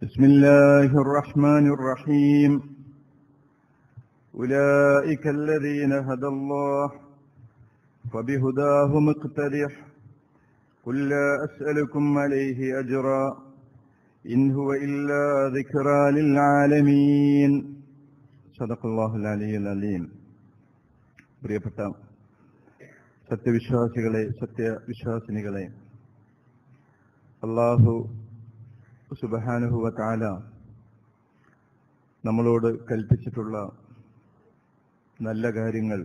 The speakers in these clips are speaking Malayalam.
بسم الله الرحمن الرحيم أولئك الذين هدى الله فبهداه مقتدح قل لا أسألكم عليه أجرا إن هو إلا ذكرى للعالمين صدق الله العلي العليم പ്രിയപ്പെട്ട സത്യവിശ്വാസികളെ സത്യവിശ്വാസിനികളെ അള്ളാഹു സുബഹാനുഹുവ താല നമ്മളോട് കൽപ്പിച്ചിട്ടുള്ള നല്ല കാര്യങ്ങൾ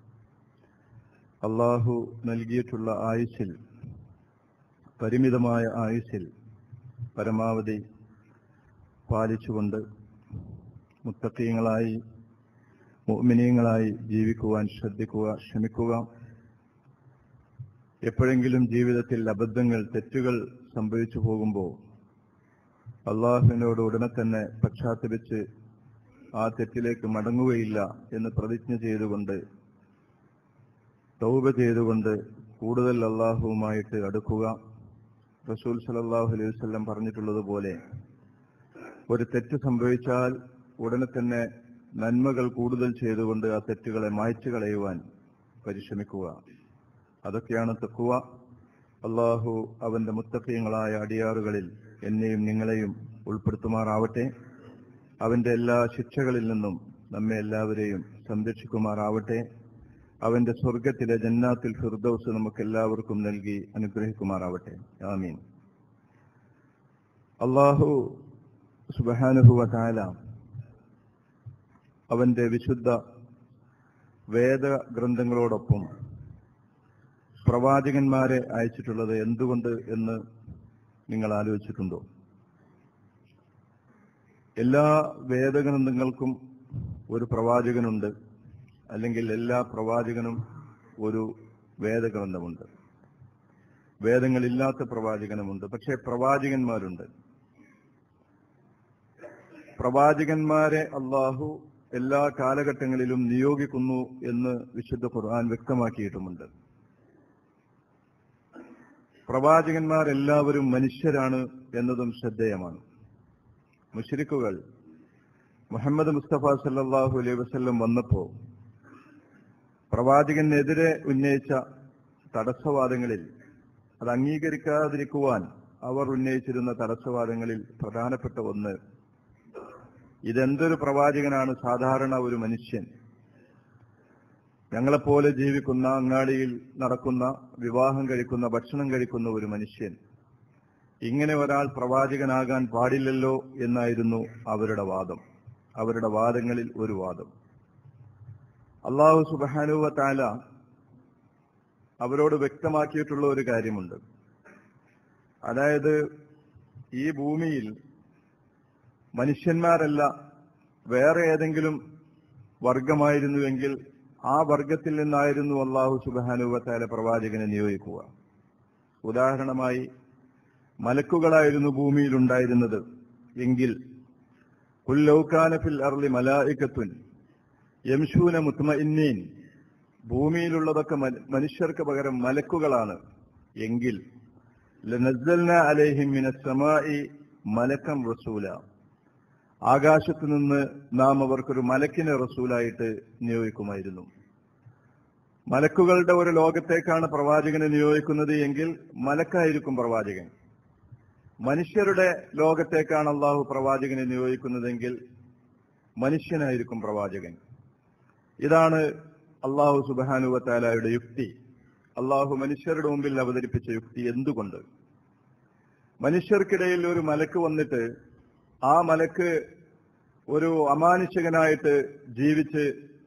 അള്ളാഹു നൽകിയിട്ടുള്ള ആയുസ്സിൽ പരിമിതമായ ആയുസ്സിൽ പരമാവധി പാലിച്ചുകൊണ്ട് മുത്തക്കീയങ്ങളായി മോമിനീയങ്ങളായി ജീവിക്കുവാൻ ശ്രദ്ധിക്കുക ശ്രമിക്കുക എപ്പോഴെങ്കിലും ജീവിതത്തിൽ അബദ്ധങ്ങൾ തെറ്റുകൾ സംഭവിച്ചു പോകുമ്പോൾ അള്ളാഹുവിനോട് ഉടനെ തന്നെ പശ്ചാത്തപിച്ച് ആ തെറ്റിലേക്ക് മടങ്ങുകയില്ല എന്ന് പ്രതിജ്ഞ ചെയ്തുകൊണ്ട് തൗബ ചെയ്തുകൊണ്ട് കൂടുതൽ അള്ളാഹുവുമായിട്ട് അടുക്കുക റസൂൽ സലല്ലാഹു അലൈഹി വല്ലം പറഞ്ഞിട്ടുള്ളതുപോലെ ഒരു തെറ്റ് സംഭവിച്ചാൽ ഉടനെ തന്നെ നന്മകൾ കൂടുതൽ ചെയ്തുകൊണ്ട് ആ തെറ്റുകളെ മായ്ച്ചു കളയുവാൻ പരിശ്രമിക്കുക അതൊക്കെയാണ് തെക്കുക അള്ളാഹു അവന്റെ മുത്തഫീങ്ങളായ അടിയാറുകളിൽ എന്നെയും നിങ്ങളെയും ഉൾപ്പെടുത്തുമാറാവട്ടെ അവന്റെ എല്ലാ ശിക്ഷകളിൽ നിന്നും നമ്മെ എല്ലാവരെയും സംരക്ഷിക്കുമാറാവട്ടെ അവന്റെ സ്വർഗത്തിലെ ജന്നാത്തിൽ ഫിർദൌസ് നമുക്ക് എല്ലാവർക്കും നൽകി അനുഗ്രഹിക്കുമാറാവട്ടെ ആമീൻ അള്ളാഹു സുബഹാനുഹുവ താല അവന്റെ വിശുദ്ധ വേദഗ്രന്ഥങ്ങളോടൊപ്പം പ്രവാചകന്മാരെ അയച്ചിട്ടുള്ളത് എന്തുകൊണ്ട് എന്ന് നിങ്ങൾ ആലോചിച്ചിട്ടുണ്ടോ എല്ലാ വേദഗ്രന്ഥങ്ങൾക്കും ഒരു പ്രവാചകനുണ്ട് അല്ലെങ്കിൽ എല്ലാ പ്രവാചകനും ഒരു വേദഗ്രന്ഥമുണ്ട് വേദങ്ങളില്ലാത്ത പ്രവാചകനുമുണ്ട് പക്ഷേ പ്രവാചകന്മാരുണ്ട് പ്രവാചകന്മാരെ അള്ളാഹു എല്ലാ കാലഘട്ടങ്ങളിലും നിയോഗിക്കുന്നു എന്ന് വിശുദ്ധ ഖുർആൻ വ്യക്തമാക്കിയിട്ടുമുണ്ട് പ്രവാചകന്മാരെല്ലാവരും മനുഷ്യരാണ് എന്നതും ശ്രദ്ധേയമാണ് മുഷരിക്കുകൾ മുഹമ്മദ് മുസ്തഫ സല്ലാഹു അലൈഹി വസ്ല്ലം വന്നപ്പോ പ്രവാചകനെതിരെ ഉന്നയിച്ച തടസ്സവാദങ്ങളിൽ അത് അംഗീകരിക്കാതിരിക്കുവാൻ അവർ ഉന്നയിച്ചിരുന്ന തടസ്സവാദങ്ങളിൽ പ്രധാനപ്പെട്ട ഒന്ന് ഇതെന്തൊരു പ്രവാചകനാണ് സാധാരണ ഒരു മനുഷ്യൻ ഞങ്ങളെപ്പോലെ ജീവിക്കുന്ന അങ്ങാടിയിൽ നടക്കുന്ന വിവാഹം കഴിക്കുന്ന ഭക്ഷണം കഴിക്കുന്ന ഒരു മനുഷ്യൻ ഇങ്ങനെ ഒരാൾ പ്രവാചകനാകാൻ പാടില്ലല്ലോ എന്നായിരുന്നു അവരുടെ വാദം അവരുടെ വാദങ്ങളിൽ ഒരു വാദം അള്ളാഹു സുബാനുവ താല അവരോട് വ്യക്തമാക്കിയിട്ടുള്ള ഒരു കാര്യമുണ്ട് അതായത് ഈ ഭൂമിയിൽ മനുഷ്യന്മാരല്ല വേറെ ഏതെങ്കിലും വർഗമായിരുന്നുവെങ്കിൽ ആ വർഗത്തിൽ നിന്നായിരുന്നു അള്ളാഹു സുബാനുവത്താല പ്രവാചകനെ നിയോഗിക്കുക ഉദാഹരണമായി മലക്കുകളായിരുന്നു ഭൂമിയിൽ ഉണ്ടായിരുന്നത് എങ്കിൽ കുല്ലൌക്കാനഫിൽ അർലി മലായിക്കത്തുൻ യംശൂന മുത്മ ഇന്നീൻ ഭൂമിയിലുള്ളതൊക്കെ മനുഷ്യർക്ക് പകരം മലക്കുകളാണ് എങ്കിൽ ലനസ്സൽന അലൈഹിം മിനസ്സമായി മലക്കം റസൂല ആകാശത്തു നിന്ന് നാം അവർക്കൊരു മലക്കിനെ റസൂലായിട്ട് നിയോഗിക്കുമായിരുന്നു മലക്കുകളുടെ ഒരു ലോകത്തേക്കാണ് പ്രവാചകനെ നിയോഗിക്കുന്നത് എങ്കിൽ മലക്കായിരിക്കും പ്രവാചകൻ മനുഷ്യരുടെ ലോകത്തേക്കാണ് അള്ളാഹു പ്രവാചകനെ നിയോഗിക്കുന്നതെങ്കിൽ മനുഷ്യനായിരിക്കും പ്രവാചകൻ ഇതാണ് അള്ളാഹു സുബാനുവത്താലയുടെ യുക്തി അള്ളാഹു മനുഷ്യരുടെ മുമ്പിൽ അവതരിപ്പിച്ച യുക്തി എന്തുകൊണ്ട് മനുഷ്യർക്കിടയിൽ ഒരു മലക്ക് വന്നിട്ട് ആ മലക്ക് ഒരു അമാനുഷികനായിട്ട് ജീവിച്ച്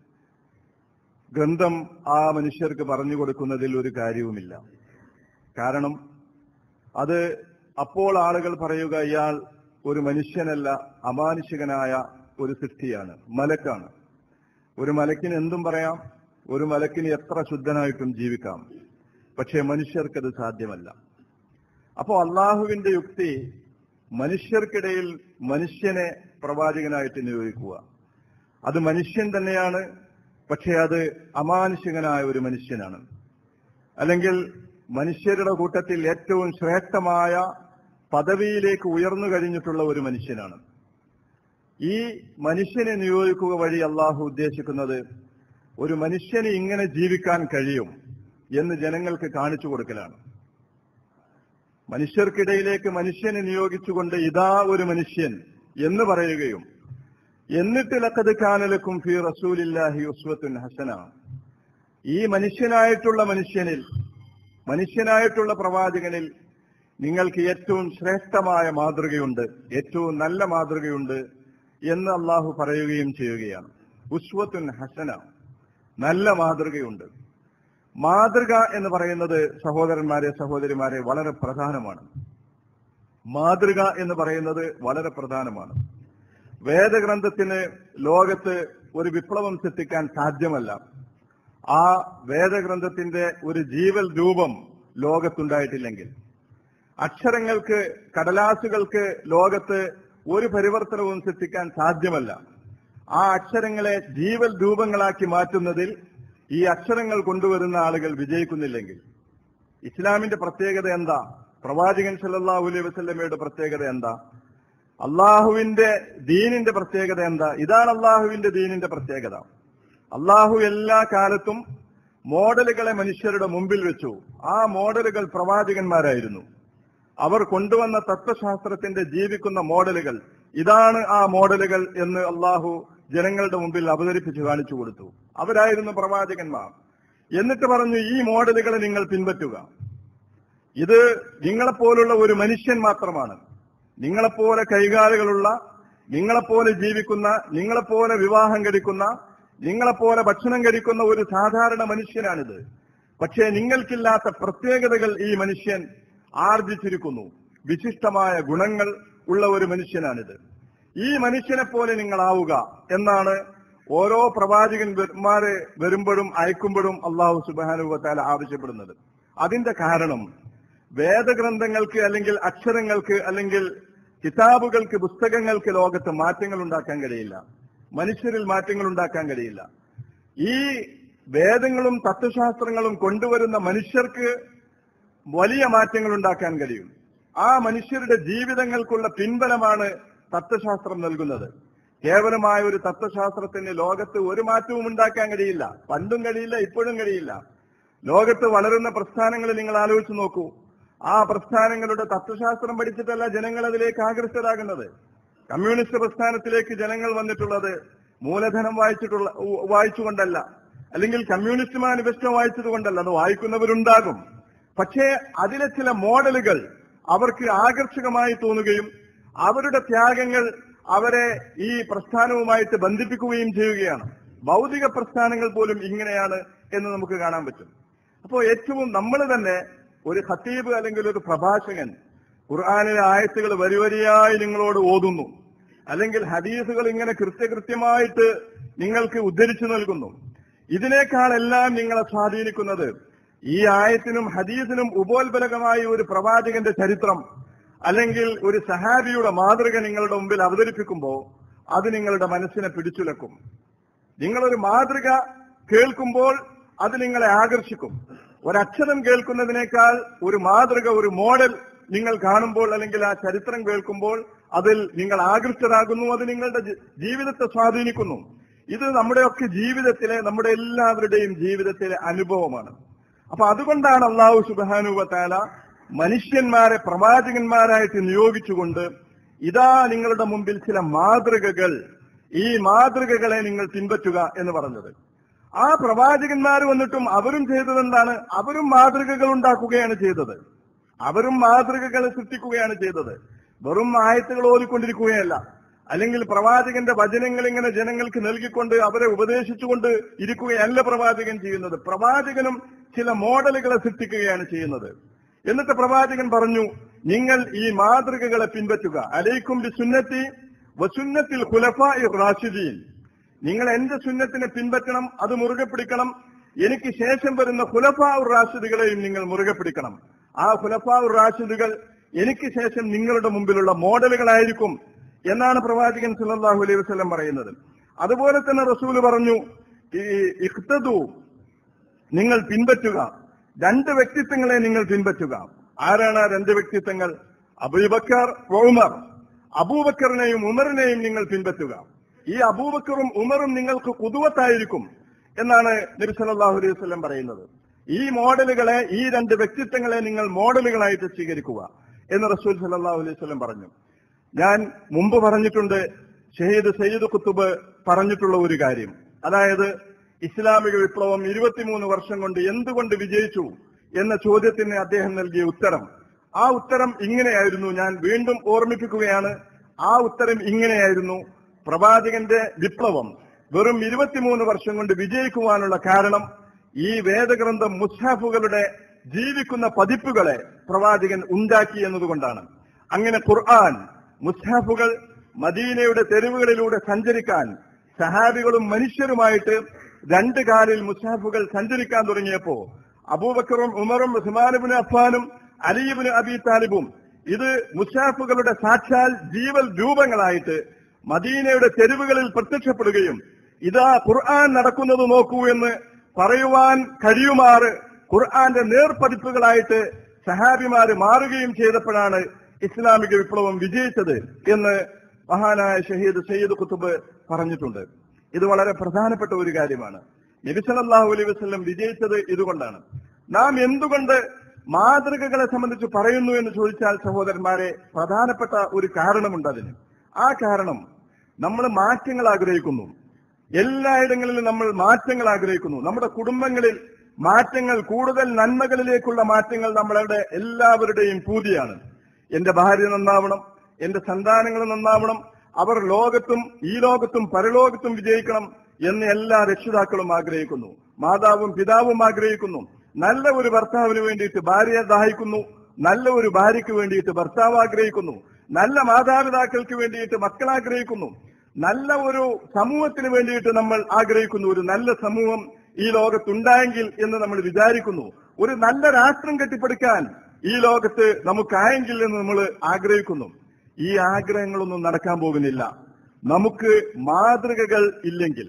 ഗ്രന്ഥം ആ മനുഷ്യർക്ക് പറഞ്ഞു കൊടുക്കുന്നതിൽ ഒരു കാര്യവുമില്ല കാരണം അത് അപ്പോൾ ആളുകൾ പറയുക ഇയാൾ ഒരു മനുഷ്യനല്ല അമാനുഷികനായ ഒരു സൃഷ്ടിയാണ് മലക്കാണ് ഒരു മലക്കിന് എന്തും പറയാം ഒരു മലക്കിന് എത്ര ശുദ്ധനായിട്ടും ജീവിക്കാം പക്ഷേ മനുഷ്യർക്കത് സാധ്യമല്ല അപ്പോൾ അള്ളാഹുവിന്റെ യുക്തി മനുഷ്യർക്കിടയിൽ മനുഷ്യനെ പ്രവാചകനായിട്ട് നിയോഗിക്കുക അത് മനുഷ്യൻ തന്നെയാണ് പക്ഷേ അത് അമാനുഷികനായ ഒരു മനുഷ്യനാണ് അല്ലെങ്കിൽ മനുഷ്യരുടെ കൂട്ടത്തിൽ ഏറ്റവും ശ്രേഷ്ഠമായ പദവിയിലേക്ക് ഉയർന്നു കഴിഞ്ഞിട്ടുള്ള ഒരു മനുഷ്യനാണ് ഈ മനുഷ്യനെ നിയോഗിക്കുക വഴി അള്ളാഹു ഉദ്ദേശിക്കുന്നത് ഒരു മനുഷ്യന് ഇങ്ങനെ ജീവിക്കാൻ കഴിയും എന്ന് ജനങ്ങൾക്ക് കാണിച്ചു കൊടുക്കലാണ് മനുഷ്യർക്കിടയിലേക്ക് മനുഷ്യനെ നിയോഗിച്ചുകൊണ്ട് ഇതാ ഒരു മനുഷ്യൻ എന്ന് പറയുകയും എന്നിട്ട് ലക്കത് കാനലക്കും ഫി റസൂലില്ലാഹി ഉസ്വത്തുൻ ഹസന ഈ മനുഷ്യനായിട്ടുള്ള മനുഷ്യനിൽ മനുഷ്യനായിട്ടുള്ള പ്രവാചകനിൽ നിങ്ങൾക്ക് ഏറ്റവും ശ്രേഷ്ഠമായ മാതൃകയുണ്ട് ഏറ്റവും നല്ല മാതൃകയുണ്ട് എന്ന് അള്ളാഹു പറയുകയും ചെയ്യുകയാണ് ഉസ്വത്തുൻ ഹസന നല്ല മാതൃകയുണ്ട് മാതൃക എന്ന് പറയുന്നത് സഹോദരന്മാരെ സഹോദരിമാരെ വളരെ പ്രധാനമാണ് മാതൃക എന്ന് പറയുന്നത് വളരെ പ്രധാനമാണ് വേദഗ്രന്ഥത്തിന് ലോകത്ത് ഒരു വിപ്ലവം സൃഷ്ടിക്കാൻ സാധ്യമല്ല ആ വേദഗ്രന്ഥത്തിന്റെ ഒരു ജീവൽ രൂപം ലോകത്തുണ്ടായിട്ടില്ലെങ്കിൽ അക്ഷരങ്ങൾക്ക് കടലാസുകൾക്ക് ലോകത്ത് ഒരു പരിവർത്തനവും സൃഷ്ടിക്കാൻ സാധ്യമല്ല ആ അക്ഷരങ്ങളെ ജീവൽ രൂപങ്ങളാക്കി മാറ്റുന്നതിൽ ഈ അക്ഷരങ്ങൾ കൊണ്ടുവരുന്ന ആളുകൾ വിജയിക്കുന്നില്ലെങ്കിൽ ഇസ്ലാമിന്റെ പ്രത്യേകത എന്താ പ്രവാചകൻ സല്ലല്ലാഹു അലൈഹി വസല്ലമയുടെ പ്രത്യേകത എന്താ അള്ളാഹുവിന്റെ ദീനിന്റെ പ്രത്യേകത എന്താ ഇതാണ് അള്ളാഹുവിന്റെ ദീനിന്റെ പ്രത്യേകത അള്ളാഹു എല്ലാ കാലത്തും മോഡലുകളെ മനുഷ്യരുടെ മുമ്പിൽ വെച്ചു ആ മോഡലുകൾ പ്രവാചകന്മാരായിരുന്നു അവർ കൊണ്ടുവന്ന തത്വശാസ്ത്രത്തിന്റെ ജീവിക്കുന്ന മോഡലുകൾ ഇതാണ് ആ മോഡലുകൾ എന്ന് അള്ളാഹു ജനങ്ങളുടെ മുമ്പിൽ അവതരിപ്പിച്ചു കാണിച്ചു കൊടുത്തു അവരായിരുന്നു പ്രവാചകന്മാർ എന്നിട്ട് പറഞ്ഞു ഈ മോഡലുകളെ നിങ്ങൾ പിൻപറ്റുക ഇത് നിങ്ങളെപ്പോലുള്ള ഒരു മനുഷ്യൻ മാത്രമാണ് നിങ്ങളെപ്പോലെ കൈകാലുകളുള്ള നിങ്ങളെപ്പോലെ ജീവിക്കുന്ന നിങ്ങളെപ്പോലെ വിവാഹം കഴിക്കുന്ന നിങ്ങളെപ്പോലെ ഭക്ഷണം കഴിക്കുന്ന ഒരു സാധാരണ മനുഷ്യനാണിത് പക്ഷേ നിങ്ങൾക്കില്ലാത്ത പ്രത്യേകതകൾ ഈ മനുഷ്യൻ ആർജിച്ചിരിക്കുന്നു വിശിഷ്ടമായ ഗുണങ്ങൾ ഉള്ള ഒരു മനുഷ്യനാണിത് ഈ മനുഷ്യനെ പോലെ നിങ്ങളാവുക എന്നാണ് ഓരോ പ്രവാചകന്മാരെ വരുമ്പോഴും അയക്കുമ്പോഴും അള്ളാഹു സുബാനുവത്താല ആവശ്യപ്പെടുന്നത് അതിന്റെ കാരണം വേദഗ്രന്ഥങ്ങൾക്ക് അല്ലെങ്കിൽ അക്ഷരങ്ങൾക്ക് അല്ലെങ്കിൽ കിതാബുകൾക്ക് പുസ്തകങ്ങൾക്ക് ലോകത്ത് മാറ്റങ്ങൾ ഉണ്ടാക്കാൻ കഴിയില്ല മനുഷ്യരിൽ മാറ്റങ്ങൾ ഉണ്ടാക്കാൻ കഴിയില്ല ഈ വേദങ്ങളും തത്വശാസ്ത്രങ്ങളും കൊണ്ടുവരുന്ന മനുഷ്യർക്ക് വലിയ മാറ്റങ്ങൾ ഉണ്ടാക്കാൻ കഴിയും ആ മനുഷ്യരുടെ ജീവിതങ്ങൾക്കുള്ള പിൻബലമാണ് തത്വശാസ്ത്രം നൽകുന്നത് കേവലമായ ഒരു തത്വശാസ്ത്രത്തിന് ലോകത്ത് ഒരു മാറ്റവും ഉണ്ടാക്കാൻ കഴിയില്ല പണ്ടും കഴിയില്ല ഇപ്പോഴും കഴിയില്ല ലോകത്ത് വളരുന്ന പ്രസ്ഥാനങ്ങൾ നിങ്ങൾ ആലോചിച്ച് നോക്കൂ ആ പ്രസ്ഥാനങ്ങളുടെ തത്വശാസ്ത്രം പഠിച്ചിട്ടല്ല ജനങ്ങൾ അതിലേക്ക് ആകർഷകരാകുന്നത് കമ്മ്യൂണിസ്റ്റ് പ്രസ്ഥാനത്തിലേക്ക് ജനങ്ങൾ വന്നിട്ടുള്ളത് മൂലധനം വായിച്ചിട്ടുള്ള വായിച്ചുകൊണ്ടല്ല അല്ലെങ്കിൽ കമ്മ്യൂണിസ്റ്റ് മാനിഫെസ്റ്റോ വായിച്ചതുകൊണ്ടല്ല അത് വായിക്കുന്നവരുണ്ടാകും പക്ഷേ അതിലെ ചില മോഡലുകൾ അവർക്ക് ആകർഷകമായി തോന്നുകയും അവരുടെ ത്യാഗങ്ങൾ അവരെ ഈ പ്രസ്ഥാനവുമായിട്ട് ബന്ധിപ്പിക്കുകയും ചെയ്യുകയാണ് ഭൗതിക പ്രസ്ഥാനങ്ങൾ പോലും ഇങ്ങനെയാണ് എന്ന് നമുക്ക് കാണാൻ പറ്റും അപ്പോൾ ഏറ്റവും നമ്മൾ തന്നെ ഒരു ഖത്തീബ് അല്ലെങ്കിൽ ഒരു പ്രഭാഷകൻ ഖുർആാനിലെ ആയത്തുകൾ വരിവരിയായി നിങ്ങളോട് ഓതുന്നു അല്ലെങ്കിൽ ഹദീസുകൾ ഇങ്ങനെ കൃത്യകൃത്യമായിട്ട് നിങ്ങൾക്ക് ഉദ്ധരിച്ചു നൽകുന്നു ഇതിനേക്കാളെല്ലാം നിങ്ങളെ സ്വാധീനിക്കുന്നത് ഈ ആയത്തിനും ഹദീസിനും ഉപോത്ബലകമായ ഒരു പ്രവാചകന്റെ ചരിത്രം അല്ലെങ്കിൽ ഒരു സഹാബിയുടെ മാതൃക നിങ്ങളുടെ മുമ്പിൽ അവതരിപ്പിക്കുമ്പോൾ അത് നിങ്ങളുടെ മനസ്സിനെ പിടിച്ചുലക്കും നിങ്ങളൊരു മാതൃക കേൾക്കുമ്പോൾ അത് നിങ്ങളെ ആകർഷിക്കും ഒരക്ഷരം കേൾക്കുന്നതിനേക്കാൾ ഒരു മാതൃക ഒരു മോഡൽ നിങ്ങൾ കാണുമ്പോൾ അല്ലെങ്കിൽ ആ ചരിത്രം കേൾക്കുമ്പോൾ അതിൽ നിങ്ങൾ ആകൃഷ്ടരാകുന്നു അത് നിങ്ങളുടെ ജി- ജീവിതത്തെ സ്വാധീനിക്കുന്നു ഇത് നമ്മുടെയൊക്കെ ജീവിതത്തിലെ നമ്മുടെ എല്ലാവരുടെയും ജീവിതത്തിലെ അനുഭവമാണ് അപ്പൊ അതുകൊണ്ടാണ് അള്ളാഹു സുബാനുവത്താല മനുഷ്യന്മാരെ പ്രവാചകന്മാരായിട്ട് നിയോഗിച്ചുകൊണ്ട് ഇതാ നിങ്ങളുടെ മുമ്പിൽ ചില മാതൃകകൾ ഈ മാതൃകകളെ നിങ്ങൾ പിൻപറ്റുക എന്ന് പറഞ്ഞത് ആ പ്രവാചകന്മാർ വന്നിട്ടും അവരും ചെയ്തത് എന്താണ് അവരും മാതൃകകൾ ഉണ്ടാക്കുകയാണ് ചെയ്തത് അവരും മാതൃകകൾ സൃഷ്ടിക്കുകയാണ് ചെയ്തത് വെറും ആയത്തുകൾ ഓതിക്കൊണ്ടിരിക്കുകയല്ല അല്ലെങ്കിൽ പ്രവാചകന്റെ വചനങ്ങൾ ഇങ്ങനെ ജനങ്ങൾക്ക് നൽകിക്കൊണ്ട് അവരെ ഉപദേശിച്ചുകൊണ്ട് ഇരിക്കുകയല്ല പ്രവാചകൻ ചെയ്യുന്നത് പ്രവാചകനും ചില മോഡലുകളെ സൃഷ്ടിക്കുകയാണ് ചെയ്യുന്നത് എന്നിട്ട് പ്രവാചകൻ പറഞ്ഞു നിങ്ങൾ ഈ മാതൃകകളെ പിൻപറ്റുക അലൈക്കും ബി സുന്നത്തി വസുന്നത്തിൽ ഖുലഫാ റാഷിദീൻ നിങ്ങൾ എന്റെ സുന്നത്തിനെ പിൻപറ്റണം അത് മുറുകെ പിടിക്കണം എനിക്ക് ശേഷം വരുന്ന ഖുലഫാ റാഷിദുകളെയും നിങ്ങൾ മുറുകെ പിടിക്കണം ആ ഖുലഫാ റാഷിദുകൾ എനിക്ക് ശേഷം നിങ്ങളുടെ മുമ്പിലുള്ള മോഡലുകളായിരിക്കും എന്നാണ് പ്രവാചകൻ സല്ലല്ലാഹു അലൈഹി വസല്ലം പറയുന്നത് അതുപോലെ തന്നെ റസൂല് പറഞ്ഞു ഈ ഇഖ്തദു നിങ്ങൾ പിൻപറ്റുക രണ്ട് വ്യക്തിത്വങ്ങളെ നിങ്ങൾ പിൻപറ്റുക ആരാണ് ആ രണ്ട് വ്യക്തിത്വങ്ങൾ അബൂബക്കർ ഉമർ അബൂബക്കറിനെയും ഉമറിനെയും നിങ്ങൾ പിൻപറ്റുക ഈ അബൂബക്കറും ഉമറും നിങ്ങൾക്ക് കുതുവത്തായിരിക്കും എന്നാണ് നബി സല്ലല്ലാഹു അലൈഹി വസല്ലം പറയുന്നത് ഈ മോഡലുകളെ ഈ രണ്ട് വ്യക്തിത്വങ്ങളെ നിങ്ങൾ മോഡലുകളായിട്ട് സ്വീകരിക്കുക എന്ന് റസൂൽ സല്ലല്ലാഹു അലൈഹി വസല്ലം പറഞ്ഞു ഞാൻ മുമ്പ് പറഞ്ഞിട്ടുണ്ട് ഷഹീദ് സയ്യിദ് കുത്തുബ് പറഞ്ഞിട്ടുള്ള ഒരു കാര്യം അതായത് ഇസ്ലാമിക വിപ്ലവം ഇരുപത്തിമൂന്ന് വർഷം കൊണ്ട് എന്തുകൊണ്ട് വിജയിച്ചു എന്ന ചോദ്യത്തിന് അദ്ദേഹം നൽകിയ ഉത്തരം ആ ഉത്തരം ഇങ്ങനെയായിരുന്നു ഞാൻ വീണ്ടും ഓർമ്മിപ്പിക്കുകയാണ് ആ ഉത്തരം ഇങ്ങനെയായിരുന്നു പ്രവാചകന്റെ വിപ്ലവം വെറും ഇരുപത്തിമൂന്ന് വർഷം കൊണ്ട് വിജയിക്കുവാനുള്ള കാരണം ഈ വേദഗ്രന്ഥം മുസ്ഹാഫുകളുടെ ജീവിക്കുന്ന പതിപ്പുകളെ പ്രവാചകൻ ഉണ്ടാക്കി എന്നതുകൊണ്ടാണ് അങ്ങനെ ഖുർആൻ മുസ്ഹാഫുകൾ മദീനയുടെ തെരുവുകളിലൂടെ സഞ്ചരിക്കാൻ സഹാബികളും മനുഷ്യരുമായിട്ട് രണ്ട് കാലിൽ മുസ്ഹാഫുകൾ സഞ്ചരിക്കാൻ തുടങ്ങിയപ്പോ അബൂബക്കറും ഉമറും ഉസ്മാനുബിന് അഫ്ഫാനും അലീബിന് അബി താലിബും ഇത് മുസ്ഹാഫുകളുടെ സാക്ഷാൽ ജീവൽ രൂപങ്ങളായിട്ട് മദീനയുടെ തെരുവുകളിൽ പ്രത്യക്ഷപ്പെടുകയും ഇതാ ഖുർആൻ നടക്കുന്നത് നോക്കൂ എന്ന് പറയുവാൻ കഴിയുമാറ് ഖുർആന്റെ നേർപതിപ്പുകളായിട്ട് സഹാബിമാര് മാറുകയും ചെയ്തപ്പോഴാണ് ഇസ്ലാമിക വിപ്ലവം വിജയിച്ചത് എന്ന് മഹാനായ ഷഹീദ് സയ്യിദ് കുത്തുബ് പറഞ്ഞിട്ടുണ്ട് ഇത് വളരെ പ്രധാനപ്പെട്ട ഒരു കാര്യമാണ് നബി സല്ലല്ലാഹു അലൈഹി വസല്ലം വിജയിച്ചത് ഇതുകൊണ്ടാണ് നാം എന്തുകൊണ്ട് മാതൃകകളെ സംബന്ധിച്ച് പറയുന്നു എന്ന് ചോദിച്ചാൽ സഹോദരന്മാരെ പ്രധാനപ്പെട്ട ഒരു കാരണമുണ്ട് അതിന് ആ കാരണം നമ്മൾ മാറ്റങ്ങൾ ആഗ്രഹിക്കുന്നു എല്ലായിടങ്ങളിലും നമ്മൾ മാറ്റങ്ങൾ ആഗ്രഹിക്കുന്നു നമ്മുടെ കുടുംബങ്ങളിൽ മാറ്റങ്ങൾ കൂടുതൽ നന്മകളിലേക്കുള്ള മാറ്റങ്ങൾ നമ്മളുടെ എല്ലാവരുടെയും പൂതിയാണ് എന്റെ ഭാര്യ നന്നാവണം എന്റെ സന്താനങ്ങൾ നന്നാവണം അവർ ലോകത്തും ഈ ലോകത്തും പരലോകത്തും വിജയിക്കണം എന്ന് എല്ലാ രക്ഷിതാക്കളും ആഗ്രഹിക്കുന്നു മാതാവും പിതാവും ആഗ്രഹിക്കുന്നു നല്ല ഒരു ഭർത്താവിന് വേണ്ടിയിട്ട് ഭാര്യ ദാഹിക്കുന്നു നല്ല ഒരു ഭാര്യയ്ക്ക് വേണ്ടിയിട്ട് ഭർത്താവ് ആഗ്രഹിക്കുന്നു നല്ല മാതാപിതാക്കൾക്ക് വേണ്ടിയിട്ട് മക്കൾ ആഗ്രഹിക്കുന്നു നല്ല ഒരു സമൂഹത്തിന് വേണ്ടിയിട്ട് നമ്മൾ ആഗ്രഹിക്കുന്നു ഒരു നല്ല സമൂഹം ഈ ലോകത്തുണ്ടായെങ്കിൽ എന്ന് നമ്മൾ വിചാരിക്കുന്നു ഒരു നല്ല രാഷ്ട്രം കെട്ടിപ്പടുക്കാൻ ഈ ലോകത്ത് നമുക്കായെങ്കിൽ എന്ന് നമ്മൾ ആഗ്രഹിക്കുന്നു ഈ ആഗ്രഹങ്ങളൊന്നും നടക്കാൻ പോകുന്നില്ല നമുക്ക് മാതൃകകൾ ഇല്ലെങ്കിൽ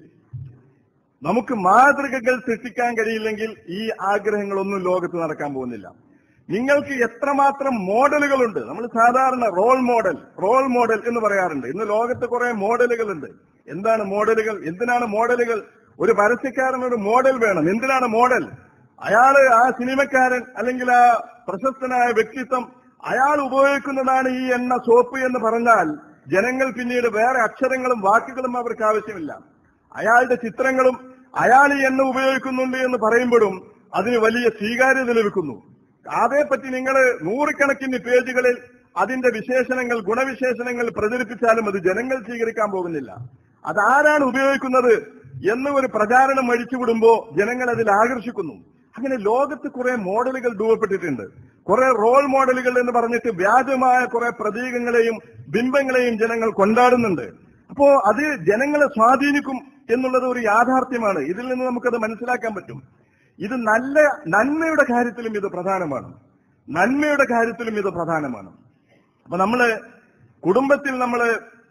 നമുക്ക് മാതൃകകൾ സൃഷ്ടിക്കാൻ കഴിയില്ലെങ്കിൽ ഈ ആഗ്രഹങ്ങളൊന്നും ലോകത്ത് നടക്കാൻ പോകുന്നില്ല നിങ്ങൾക്ക് എത്രമാത്രം മോഡലുകളുണ്ട് നമ്മൾ സാധാരണ റോൾ മോഡൽ റോൾ മോഡൽ എന്ന് പറയാറുണ്ട് ഇന്ന് ലോകത്ത് കുറെ മോഡലുകളുണ്ട് എന്താണ് മോഡലുകൾ എന്തിനാണ് മോഡലുകൾ ഒരു പരസ്യക്കാരൻ ഒരു മോഡൽ വേണം എന്തിനാണ് മോഡൽ അയാള് ആ സിനിമക്കാരൻ അല്ലെങ്കിൽ ആ പ്രശസ്തനായ വ്യക്തിത്വം അയാൾ ഉപയോഗിക്കുന്നതാണ് ഈ എണ്ണ സോപ്പ് എന്ന് പറഞ്ഞാൽ ജനങ്ങൾ പിന്നീട് വേറെ അക്ഷരങ്ങളും വാക്കുകളും അവർക്ക് ആവശ്യമില്ല അയാളുടെ ചിത്രങ്ങളും അയാൾ ഈ എണ്ണ ഉപയോഗിക്കുന്നുണ്ട് എന്ന് പറയുമ്പോഴും അതിന് വലിയ സ്വീകാര്യത ലഭിക്കുന്നു അതേപ്പറ്റി നിങ്ങൾ നൂറുകണക്കിന് പേജുകളിൽ അതിന്റെ വിശേഷണങ്ങൾ ഗുണവിശേഷണങ്ങൾ പ്രചരിപ്പിച്ചാലും അത് ജനങ്ങൾ സ്വീകരിക്കാൻ പോകുന്നില്ല അതാരാണ് ഉപയോഗിക്കുന്നത് എന്ന് ഒരു പ്രചാരണം അഴിച്ചുവിടുമ്പോ ജനങ്ങൾ അതിൽ ആകർഷിക്കുന്നു അങ്ങനെ ലോകത്ത് കുറെ മോഡലുകൾ രൂപപ്പെട്ടിട്ടുണ്ട് കുറെ റോൾ മോഡലുകൾ എന്ന് പറഞ്ഞിട്ട് വ്യാജമായ കുറെ പ്രതീകങ്ങളെയും ബിംബങ്ങളെയും ജനങ്ങൾ കൊണ്ടാടുന്നുണ്ട് അപ്പോ അത് ജനങ്ങളെ സ്വാധീനിക്കും എന്നുള്ളത് ഒരു യാഥാർത്ഥ്യമാണ് ഇതിൽ നിന്ന് നമുക്കത് മനസ്സിലാക്കാൻ പറ്റും ഇത് നല്ല നന്മയുടെ കാര്യത്തിലും ഇത് പ്രധാനമാണ് നന്മയുടെ കാര്യത്തിലും ഇത് പ്രധാനമാണ് അപ്പൊ നമ്മള് കുടുംബത്തിൽ നമ്മള്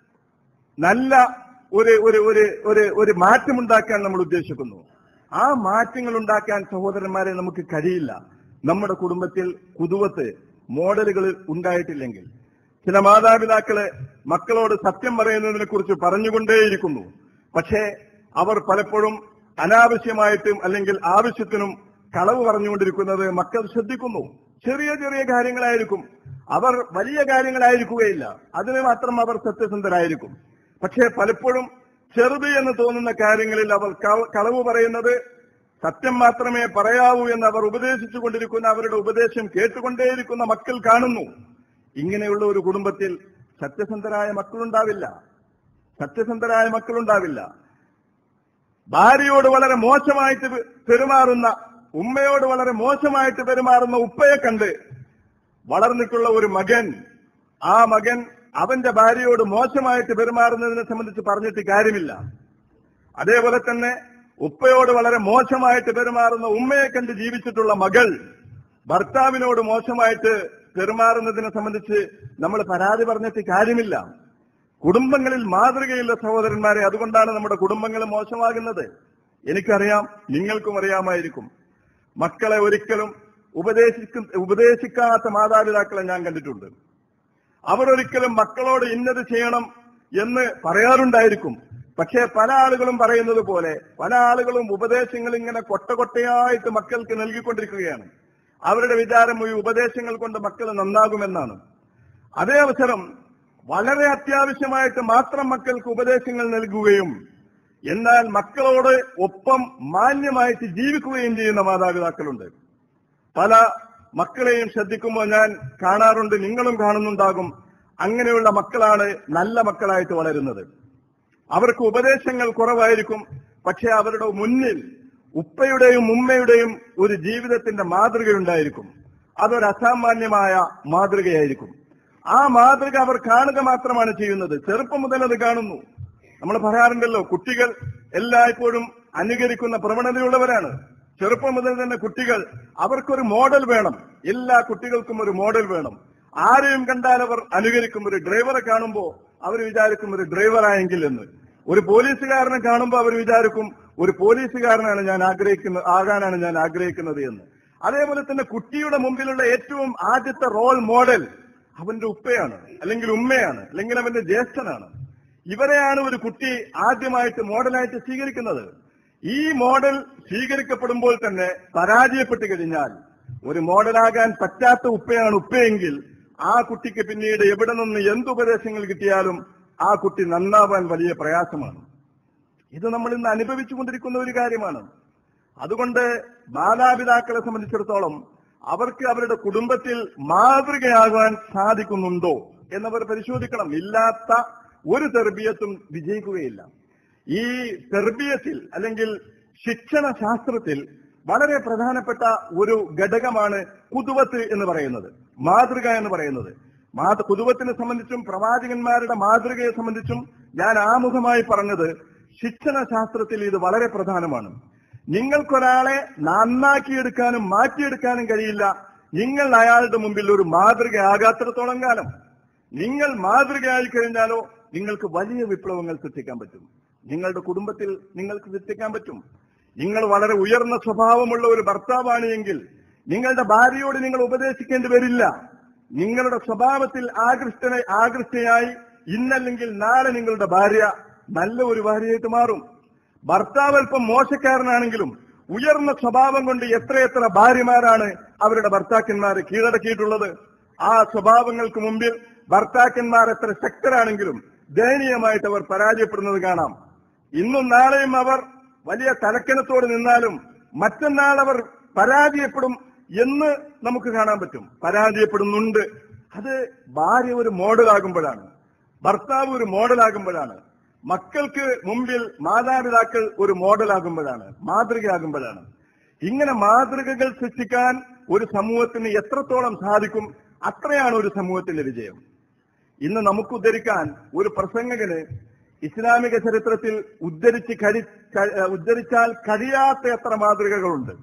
നല്ല ഒരു ഒരു ഒരു ഒരു ഒരു മാറ്റമുണ്ടാക്കാൻ നമ്മൾ ഉദ്ദേശിക്കുന്നു ആ മാറ്റങ്ങൾ ഉണ്ടാക്കാൻ സഹോദരന്മാരെ നമുക്ക് കഴിയില്ല നമ്മുടെ കുടുംബത്തിൽ കുതുവത്ത് മോഡലുകൾ ഉണ്ടായിട്ടില്ലെങ്കിൽ ചില മാതാപിതാക്കള് മക്കളോട് സത്യം പറയുന്നതിനെ കുറിച്ച് പറഞ്ഞുകൊണ്ടേയിരിക്കുന്നു പക്ഷേ അവർ പലപ്പോഴും അനാവശ്യമായിട്ടും അല്ലെങ്കിൽ ആവശ്യത്തിനും കളവ് പറഞ്ഞുകൊണ്ടിരിക്കുന്നത് മക്കൾ ശ്രദ്ധിക്കുന്നു ചെറിയ ചെറിയ കാര്യങ്ങളായിരിക്കും അവർ വലിയ കാര്യങ്ങളായിരിക്കുകയില്ല അതിന് മാത്രം അവർ സത്യസന്ധരായിരിക്കും പക്ഷേ പലപ്പോഴും ചെറുത് എന്ന് തോന്നുന്ന കാര്യങ്ങളിൽ അവർ ക- കളവ് പറയുന്നത് സത്യം മാത്രമേ പറയാവൂ എന്ന് അവർ ഉപദേശിച്ചു കൊണ്ടിരിക്കുന്ന അവരുടെ ഉപദേശം കേട്ടുകൊണ്ടേയിരിക്കുന്ന മക്കൾ കാണുന്നു ഇങ്ങനെയുള്ള ഒരു കുടുംബത്തിൽ സത്യസന്ധരായ മക്കളുണ്ടാവില്ല സത്യസന്ധരായ മക്കളുണ്ടാവില്ല ഭാര്യയോട് വളരെ മോശമായിട്ട് പെ- പെരുമാറുന്ന ഉമ്മയോട് വളരെ മോശമായിട്ട് പെരുമാറുന്ന ഉപ്പയെ കണ്ട് വളർന്നിട്ടുള്ള ഒരു മകൻ ആ മകൻ അവന്റെ ഭാര്യയോട് മോശമായിട്ട് പെരുമാറുന്നതിനെ സംബന്ധിച്ച് പറഞ്ഞിട്ട് കാര്യമില്ല അതേപോലെ തന്നെ ഉപ്പയോട് വളരെ മോശമായിട്ട് പെരുമാറുന്ന ഉമ്മയെ കണ്ട് ജീവിച്ചിട്ടുള്ള മകൾ ഭർത്താവിനോട് മോശമായിട്ട് പെരുമാറുന്നതിനെ സംബന്ധിച്ച് നമ്മൾ പരാതി പറഞ്ഞിട്ട് കാര്യമില്ല കുടുംബങ്ങളിൽ മാതൃകയുള്ള സഹോദരന്മാരെ അതുകൊണ്ടാണ് നമ്മുടെ കുടുംബങ്ങൾ മോശമാകുന്നത് എനിക്കറിയാം നിങ്ങൾക്കും അറിയാമായിരിക്കും മക്കളെ ഒരിക്കലും ഉപദേശിക്ക ഉപദേശിക്കാത്ത മാതാപിതാക്കളെ ഞാൻ കണ്ടിട്ടുണ്ട് അവർ ഒരിക്കലും മക്കളോട് ഇന്നത് ചെയ്യണം എന്ന് പറയാറുണ്ടായിരിക്കും പക്ഷേ പല ആളുകളും പറയുന്നത് പോലെ പല ആളുകളും ഉപദേശങ്ങൾ ഇങ്ങനെ കൊട്ട കൊട്ടയായിട്ട് മക്കൾക്ക് നൽകിക്കൊണ്ടിരിക്കുകയാണ് അവരുടെ വിചാരം ഈ ഉപദേശങ്ങൾ കൊണ്ട് മക്കൾ നന്നാകുമെന്നാണ് അതേ അവസരം വളരെ അത്യാവശ്യമായിട്ട് മാത്രം മക്കൾക്ക് ഉപദേശങ്ങൾ നൽകുകയും എന്നാൽ മക്കളോട് ഒപ്പം മാന്യമായിട്ട് ജീവിക്കുകയും ചെയ്യുന്ന മാതാപിതാക്കളുണ്ട് പല മക്കളെയും ശ്രദ്ധിക്കുമ്പോൾ ഞാൻ കാണാറുണ്ട് നിങ്ങളും കാണുന്നുണ്ടാകും അങ്ങനെയുള്ള മക്കളാണ് നല്ല മക്കളായിട്ട് വളരുന്നത് അവർക്ക് ഉപദേശങ്ങൾ കുറവായിരിക്കും പക്ഷെ അവരുടെ മുന്നിൽ ഉപ്പയുടെയും ഉമ്മയുടെയും ഒരു ജീവിതത്തിന്റെ മാതൃകയുണ്ടായിരിക്കും അതൊരു അസാമാന്യമായ മാതൃകയായിരിക്കും ആ മാതൃക അവർ കാണുക മാത്രമാണ് ചെയ്യുന്നത് ചെറുപ്പം മുതൽ അത് കാണുന്നു നമ്മൾ പറയാറുണ്ടല്ലോ കുട്ടികൾ എല്ലായ്പ്പോഴും അനുകരിക്കുന്ന പ്രവണതയുള്ളവരാണ് ചെറുപ്പം മുതൽ തന്നെ കുട്ടികൾ അവർക്കൊരു മോഡൽ വേണം എല്ലാ കുട്ടികൾക്കും ഒരു മോഡൽ വേണം ആരെയും കണ്ടാൽ അവർ അനുകരിക്കും ഒരു ഡ്രൈവറെ കാണുമ്പോൾ അവർ വിചാരിക്കും ഒരു ഡ്രൈവറായെങ്കിൽ എന്ന് ഒരു പോലീസുകാരനെ കാണുമ്പോൾ അവർ വിചാരിക്കും ഒരു പോലീസുകാരനാണ് ഞാൻ ആഗ്രഹിക്കുന്നത് ആകാനാണ് ഞാൻ ആഗ്രഹിക്കുന്നത് എന്ന് അതേപോലെ തന്നെ കുട്ടിയുടെ മുമ്പിലുള്ള ഏറ്റവും ആദ്യത്തെ റോൾ മോഡൽ അവന്റെ ഉപ്പയാണ് അല്ലെങ്കിൽ ഉമ്മയാണ് അല്ലെങ്കിൽ അവന്റെ ജ്യേഷ്ഠനാണ് ഇവരെയാണ് ഒരു കുട്ടി ആദ്യമായിട്ട് മോഡലായിട്ട് സ്വീകരിക്കുന്നത് ഈ മോഡൽ സ്വീകരിക്കപ്പെടുമ്പോൾ തന്നെ പരാജയപ്പെട്ട് കഴിഞ്ഞാൽ ഒരു മോഡലാകാൻ പറ്റാത്ത ഉപ്പയാണ് ഉപ്പയെങ്കിൽ ആ കുട്ടിക്ക് പിന്നീട് എവിടെ നിന്ന് എന്തുപദേശങ്ങൾ കിട്ടിയാലും ആ കുട്ടി നന്നാവാൻ വലിയ പ്രയാസമാണ് ഇത് നമ്മൾ ഇന്ന് അനുഭവിച്ചുകൊണ്ടിരിക്കുന്ന ഒരു കാര്യമാണ് അതുകൊണ്ട് മാതാപിതാക്കളെ സംബന്ധിച്ചിടത്തോളം അവർക്ക് അവരുടെ കുടുംബത്തിൽ മാതൃകയാകാൻ സാധിക്കുന്നുണ്ടോ എന്നവർ പരിശോധിക്കണം ഇല്ലാത്ത ഒരു തെർബിയത്തും വിജയിക്കുകയില്ല ഈ തെർബിയത്തിൽ അല്ലെങ്കിൽ ശിക്ഷണ ശാസ്ത്രത്തിൽ വളരെ പ്രധാനപ്പെട്ട ഒരു ഘടകമാണ് കുതുവത്ത് എന്ന് പറയുന്നത് മാതൃക എന്ന് പറയുന്നത് മാത കുതുവത്തിനെ സംബന്ധിച്ചും പ്രവാചകന്മാരുടെ മാതൃകയെ സംബന്ധിച്ചും ഞാൻ ആമുഖമായി പറഞ്ഞത് ശിക്ഷണ ശാസ്ത്രത്തിൽ ഇത് വളരെ പ്രധാനമാണ് നിങ്ങൾക്കൊരാളെ നന്നാക്കിയെടുക്കാനും മാറ്റിയെടുക്കാനും കഴിയില്ല നിങ്ങൾ അയാളുടെ മുമ്പിൽ ഒരു മാതൃകയാകാത്തിടത്തോളം കാലം നിങ്ങൾ മാതൃകയായി കഴിഞ്ഞാലോ നിങ്ങൾക്ക് വലിയ വിപ്ലവങ്ങൾ സൃഷ്ടിക്കാൻ പറ്റും നിങ്ങളുടെ കുടുംബത്തിൽ നിങ്ങൾക്ക് സൃഷ്ടിക്കാൻ പറ്റും നിങ്ങൾ വളരെ ഉയർന്ന സ്വഭാവമുള്ള ഒരു ഭർത്താവാണ് എങ്കിൽ നിങ്ങളുടെ ഭാര്യയോട് നിങ്ങൾ ഉപദേശിക്കേണ്ടി വരില്ല നിങ്ങളുടെ സ്വഭാവത്തിൽ ആകൃഷ്ടനെ ആകൃഷ്ടയായി ഇന്നല്ലെങ്കിൽ നാളെ നിങ്ങളുടെ ഭാര്യ നല്ല ഒരു ഭാര്യയായിട്ട് മാറും ഭർത്താവ് അല്പം മോശക്കാരനാണെങ്കിലും ഉയർന്ന സ്വഭാവം കൊണ്ട് എത്രയെത്ര ഭാര്യമാരാണ് അവരുടെ ഭർത്താക്കന്മാരെ കീഴടക്കിയിട്ടുള്ളത് ആ സ്വഭാവങ്ങൾക്ക് മുമ്പിൽ ഭർത്താക്കന്മാർ എത്ര ശക്തരാണെങ്കിലും ദയനീയമായിട്ട് അവർ പരാജയപ്പെടുന്നത് കാണാം ഇന്നും നാളെയും അവർ വലിയ തലക്കനത്തോട് നിന്നാലും മറ്റന്നാൾ അവർ പരാജയപ്പെടും എന്ന് നമുക്ക് കാണാൻ പറ്റും പരാജയപ്പെടുന്നുണ്ട് അത് ഭാര്യ ഒരു മോഡലാകുമ്പോഴാണ് ഭർത്താവ് ഒരു മോഡലാകുമ്പോഴാണ് മക്കൾക്ക് മുമ്പിൽ മാതാപിതാക്കൾ ഒരു മോഡലാകുമ്പോഴാണ് മാതൃകയാകുമ്പോഴാണ് ഇങ്ങനെ മാതൃകകൾ സൃഷ്ടിക്കാൻ ഒരു സമൂഹത്തിന് എത്രത്തോളം സാധിക്കും അത്രയാണ് ഒരു സമൂഹത്തിന്റെ വിജയം ഇന്ന് നമുക്ക് ഉദ്ധരിക്കാൻ ഒരു പ്രസംഗകന് ഇസ്ലാമിക ചരിത്രത്തിൽ ഉദ്ധരിച്ച് കഴി ക- ഉദ്ധരിച്ചാൽ കഴിയാത്ത എത്ര മാതൃകകളുണ്ട്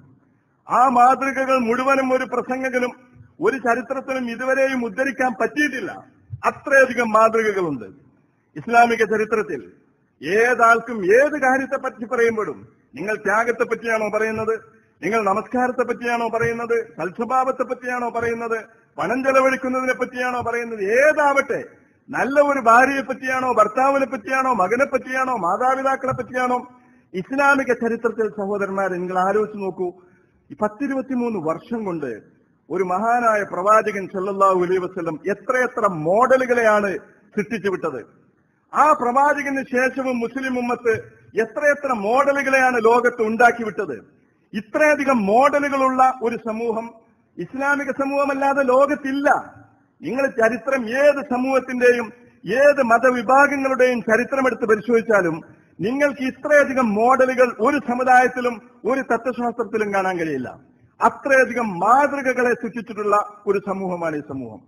ആ മാതൃകകൾ മുഴുവനും ഒരു പ്രസംഗകനും ഒരു ചരിത്രത്തിലും ഇതുവരെയും ഉദ്ധരിക്കാൻ പറ്റിയിട്ടില്ല അത്രയധികം മാതൃകകളുണ്ട് ഇസ്ലാമിക ചരിത്രത്തിൽ ഏതാൾക്കും ഏത് കാര്യത്തെ പറ്റി പറയുമ്പോഴും നിങ്ങൾ ത്യാഗത്തെ പറ്റിയാണോ പറയുന്നത് നിങ്ങൾ നമസ്കാരത്തെ പറ്റിയാണോ പറയുന്നത് സൽസ്വഭാവത്തെ പറ്റിയാണോ പറയുന്നത് പണം ചെലവഴിക്കുന്നതിനെ പറ്റിയാണോ പറയുന്നത് ഏതാവട്ടെ നല്ല ഒരു ഭാര്യയെ പറ്റിയാണോ ഭർത്താവിനെ പറ്റിയാണോ മകനെ പറ്റിയാണോ മാതാപിതാക്കളെ പറ്റിയാണോ ഇസ്ലാമിക ചരിത്രത്തിൽ സഹോദരന്മാരെ നിങ്ങൾ ആലോചിച്ച് നോക്കൂ ഈ പത്തിരുപത്തിമൂന്ന് വർഷം കൊണ്ട് ഒരു മഹാനായ പ്രവാചകൻ സല്ലല്ലാഹു അലൈഹി വസല്ലം എത്രയെത്ര മോഡലുകളെയാണ് സൃഷ്ടിച്ചു വിട്ടത് ആ പ്രവാചകന് ശേഷവും മുസ്ലിം ഉമ്മത്ത് എത്രയെത്ര മോഡലുകളെയാണ് ലോകത്ത് ഉണ്ടാക്കി വിട്ടത് ഇത്രയധികം മോഡലുകളുള്ള ഒരു സമൂഹം ഇസ്ലാമിക സമൂഹമല്ലാതെ ലോകത്തില്ല നിങ്ങൾ ചരിത്രം ഏത് സമൂഹത്തിന്റെയും ഏത് മതവിഭാഗങ്ങളുടെയും ചരിത്രമെടുത്ത് പരിശോധിച്ചാലും നിങ്ങൾക്ക് ഇത്രയധികം മോഡലുകൾ ഒരു സമുദായത്തിലും ഒരു തത്വശാസ്ത്രത്തിലും കാണാൻ കഴിയില്ല അത്രയധികം മാതൃകകളെ സൃഷ്ടിച്ചിട്ടുള്ള ഒരു സമൂഹമാണ് ഈ സമൂഹം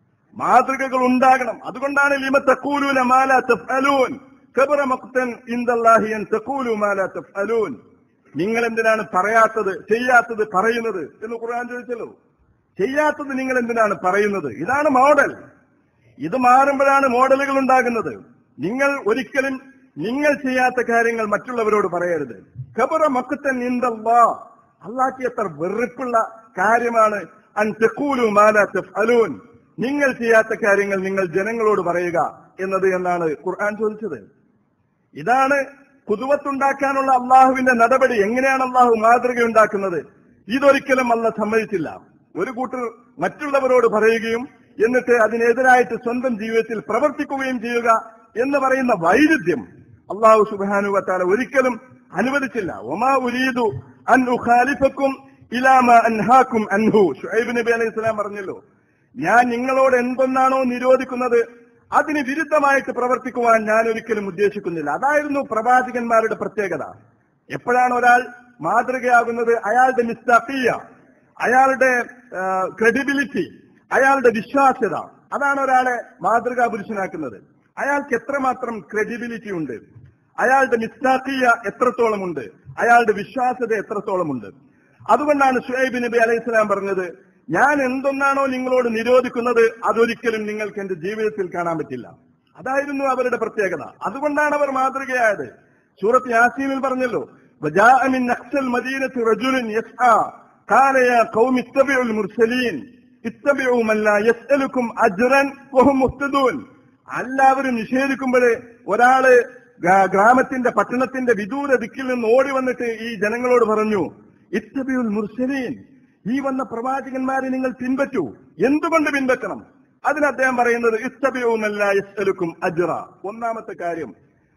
മാതൃകകൾ ഉണ്ടാകണം അതുകൊണ്ടാണ് ലിമ തക്കൂലൂന മാല തഫ്അലൂൻ കബറ മഖ്തൻ ഇൻദല്ലാഹി അൻ തഖൂലു മാല തഫ്അലൂൻ നിങ്ങൾ എന്തിനാണ് പറയാത്തത് ചെയ്യാത്തത് പറയുന്നത് എന്ന് ഖുർആൻ ചോദിച്ചല്ലോ ചെയ്യാത്തത് നിങ്ങൾ എന്തിനാണ് പറയുന്നത് ഇതാണ് മോഡൽ ഇത് മാറുമ്പോഴാണ് മോഡലുകൾ ഉണ്ടാകുന്നത് നിങ്ങൾ ഒരിക്കലും നിങ്ങൾ ചെയ്യാത്ത കാര്യങ്ങൾ മറ്റുള്ളവരോട് പറയരുത് ഖബറ മക്കുത്തൻ ഇന്തല്ലാ അള്ളാഹ്ക്ക് എത്ര വെറുപ്പുള്ള കാര്യമാണ് അൻ തെക്കൂലു മാല തഫ്അലൂൻ നിങ്ങൾ ചെയ്യാത്ത കാര്യങ്ങൾ നിങ്ങൾ ജനങ്ങളോട് പറയുക എന്നത് എന്നാണ് ഖുർആൻ ചോദിച്ചത് ഇതാണ് കുതുവത്തുണ്ടാക്കാനുള്ള അള്ളാഹുവിന്റെ നടപടി എങ്ങനെയാണ് അള്ളാഹു മാതൃക ഉണ്ടാക്കുന്നത് ഇതൊരിക്കലും അല്ല സമ്മതിച്ചില്ല ഒരു കൂട്ടർ മറ്റുള്ളവരോട് പറയുകയും എന്നിട്ട് അതിനെതിരായിട്ട് സ്വന്തം ജീവിതത്തിൽ പ്രവർത്തിക്കുകയും ചെയ്യുക എന്ന് പറയുന്ന വൈരുദ്ധ്യം അള്ളാഹു സുബാനു വത്താല ഒരിക്കലും അനുവദിച്ചില്ല ഒമാ ഉരീദു അൻ ഉഖാലിഫക്കും ഇലാമ അൻഹാക്കും അൻഹു ഷുഹൈബ് നബി അലൈഹി സ്വലാം പറഞ്ഞല്ലോ ഞാൻ നിങ്ങളോട് എന്തൊന്നാണോ നിരോധിക്കുന്നത് അതിന് വിരുദ്ധമായിട്ട് പ്രവർത്തിക്കുവാൻ ഞാൻ ഒരിക്കലും ഉദ്ദേശിക്കുന്നില്ല അതായിരുന്നു പ്രവാചകന്മാരുടെ പ്രത്യേകത എപ്പോഴാണ് ഒരാൾ മാതൃകയാകുന്നത് അയാളുടെ മിസ്തഫിയ അയാളുടെ ക്രെഡിബിലിറ്റി അയാളുടെ വിശ്വാസ്യത അതാണ് ഒരാളെ മാതൃകാ പുരുഷനാക്കുന്നത് അയാൾക്ക് എത്രമാത്രം ക്രെഡിബിലിറ്റി ഉണ്ട് അയാളുടെ മിസ്താഖിയ എത്രത്തോളം ഉണ്ട് അയാളുടെ വിശ്വാസ്യത എത്രത്തോളം ഉണ്ട് അതുകൊണ്ടാണ് ഷുഹൈബ് നബി അലൈഹി സ്വലാം പറഞ്ഞത് ഞാൻ എന്തൊന്നാണോ നിങ്ങളോട് നിരോധിക്കുന്നത് അതൊരിക്കലും നിങ്ങൾക്ക് എന്റെ ജീവിതത്തിൽ കാണാൻ പറ്റില്ല അതായിരുന്നു അവരുടെ പ്രത്യേകത അതുകൊണ്ടാണ് അവർ മാതൃകയായത് സൂറത്ത് യാസീനിൽ പറഞ്ഞല്ലോ وجاء من أقصى المدينة رجل يسعى قال يا قوم اتبعوا المرسلين اتبعوا من لا يسألكم أجرا وهم مهتدون എല്ലാവരും നിഷേധിക്കുമ്പോഴേ ഒരാള് ഗ്രാ- ഗ്രാമത്തിന്റെ പട്ടണത്തിന്റെ വിദൂര ദിക്കിൽ നിന്ന് ഓടി വന്നിട്ട് ഈ ജനങ്ങളോട് പറഞ്ഞു ഇത്തബിയുൽ മുർസലീൻ ഈ വന്ന പ്രവാചകന്മാരെ നിങ്ങൾ പിൻപറ്റൂ എന്തുകൊണ്ട് പിൻപറ്റണം അതിന് അദ്ദേഹം പറയുന്നത് ഇത്തബിയുമല്ല യസ്അലുക്കും അജ്റ ഒന്നാമത്തെ കാര്യം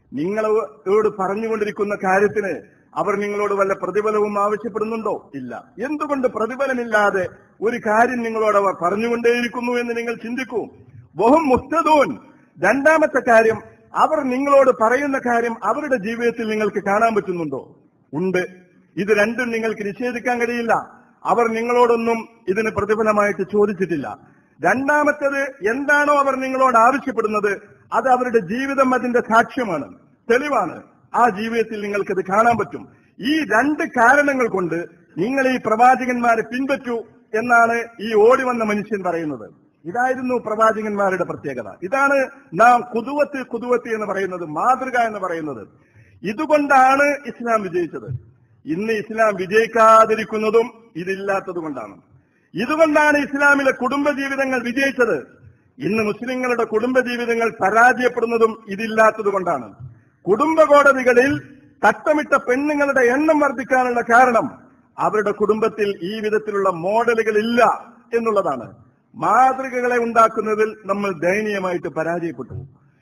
നിങ്ങളോട് പറഞ്ഞുകൊണ്ടിരിക്കുന്ന കാര്യത്തിന് അവർ നിങ്ങളോട് വല്ല പ്രതിഫലവും ആവശ്യപ്പെടുന്നുണ്ടോ ഇല്ല എന്തുകൊണ്ട് പ്രതിഫലമില്ലാതെ ഒരു കാര്യം നിങ്ങളോട് അവർ പറഞ്ഞുകൊണ്ടേയിരിക്കുന്നു എന്ന് നിങ്ങൾ ചിന്തിക്കൂ ബഹും മുസ്തദൂൻ രണ്ടാമത്തെ കാര്യം അവർ നിങ്ങളോട് പറയുന്ന കാര്യം അവരുടെ ജീവിതത്തിൽ നിങ്ങൾക്ക് കാണാൻ പറ്റുന്നുണ്ടോ ഉണ്ട് ഇത് രണ്ടും നിങ്ങൾക്ക് നിഷേധിക്കാൻ കഴിയില്ല അവർ നിങ്ങളോടൊന്നും ഇതിന് പ്രതിഫലമായിട്ട് ചോദിച്ചിട്ടില്ല രണ്ടാമത്തേത് എന്താണോ അവർ നിങ്ങളോട് ആവശ്യപ്പെടുന്നത് അത് അവരുടെ ജീവിതം അതിന്റെ സാക്ഷ്യമാണ് തെളിവാണ് ആ ജീവിതത്തിൽ നിങ്ങൾക്കത് കാണാൻ പറ്റും ഈ രണ്ട് കാരണങ്ങൾ കൊണ്ട് നിങ്ങൾ ഈ പ്രവാചകന്മാരെ പിൻപറ്റൂ എന്നാണ് ഈ ഓടി വന്ന മനുഷ്യൻ പറയുന്നത് ഇതായിരുന്നു പ്രവാചകന്മാരുടെ പ്രത്യേകത ഇതാണ് നാം കുതുവത്ത് കുതുവത്ത് എന്ന് പറയുന്നത് മാതൃക എന്ന് പറയുന്നത് ഇതുകൊണ്ടാണ് ഇസ്ലാം വിജയിച്ചത് ഇന്ന് ഇസ്ലാം വിജയിക്കാതിരിക്കുന്നതും ഇതില്ലാത്തത് കൊണ്ടാണ് ഇതുകൊണ്ടാണ് ഇസ്ലാമിലെ കുടുംബജീവിതങ്ങൾ വിജയിച്ചത് ഇന്ന് മുസ്ലിങ്ങളുടെ കുടുംബജീവിതങ്ങൾ പരാജയപ്പെടുന്നതും ഇതില്ലാത്തത് കൊണ്ടാണ് കുടുംബ കോടതികളിൽ തട്ടമിട്ട പെണ്ണുങ്ങളുടെ എണ്ണം വർദ്ധിക്കാനുള്ള കാരണം അവരുടെ കുടുംബത്തിൽ ഈ വിധത്തിലുള്ള മോഡലുകൾ ഇല്ല എന്നുള്ളതാണ് മാതൃകകളെ ഉണ്ടാക്കുന്നതിൽ നമ്മൾ ദയനീയമായിട്ട് പരാജയപ്പെട്ടു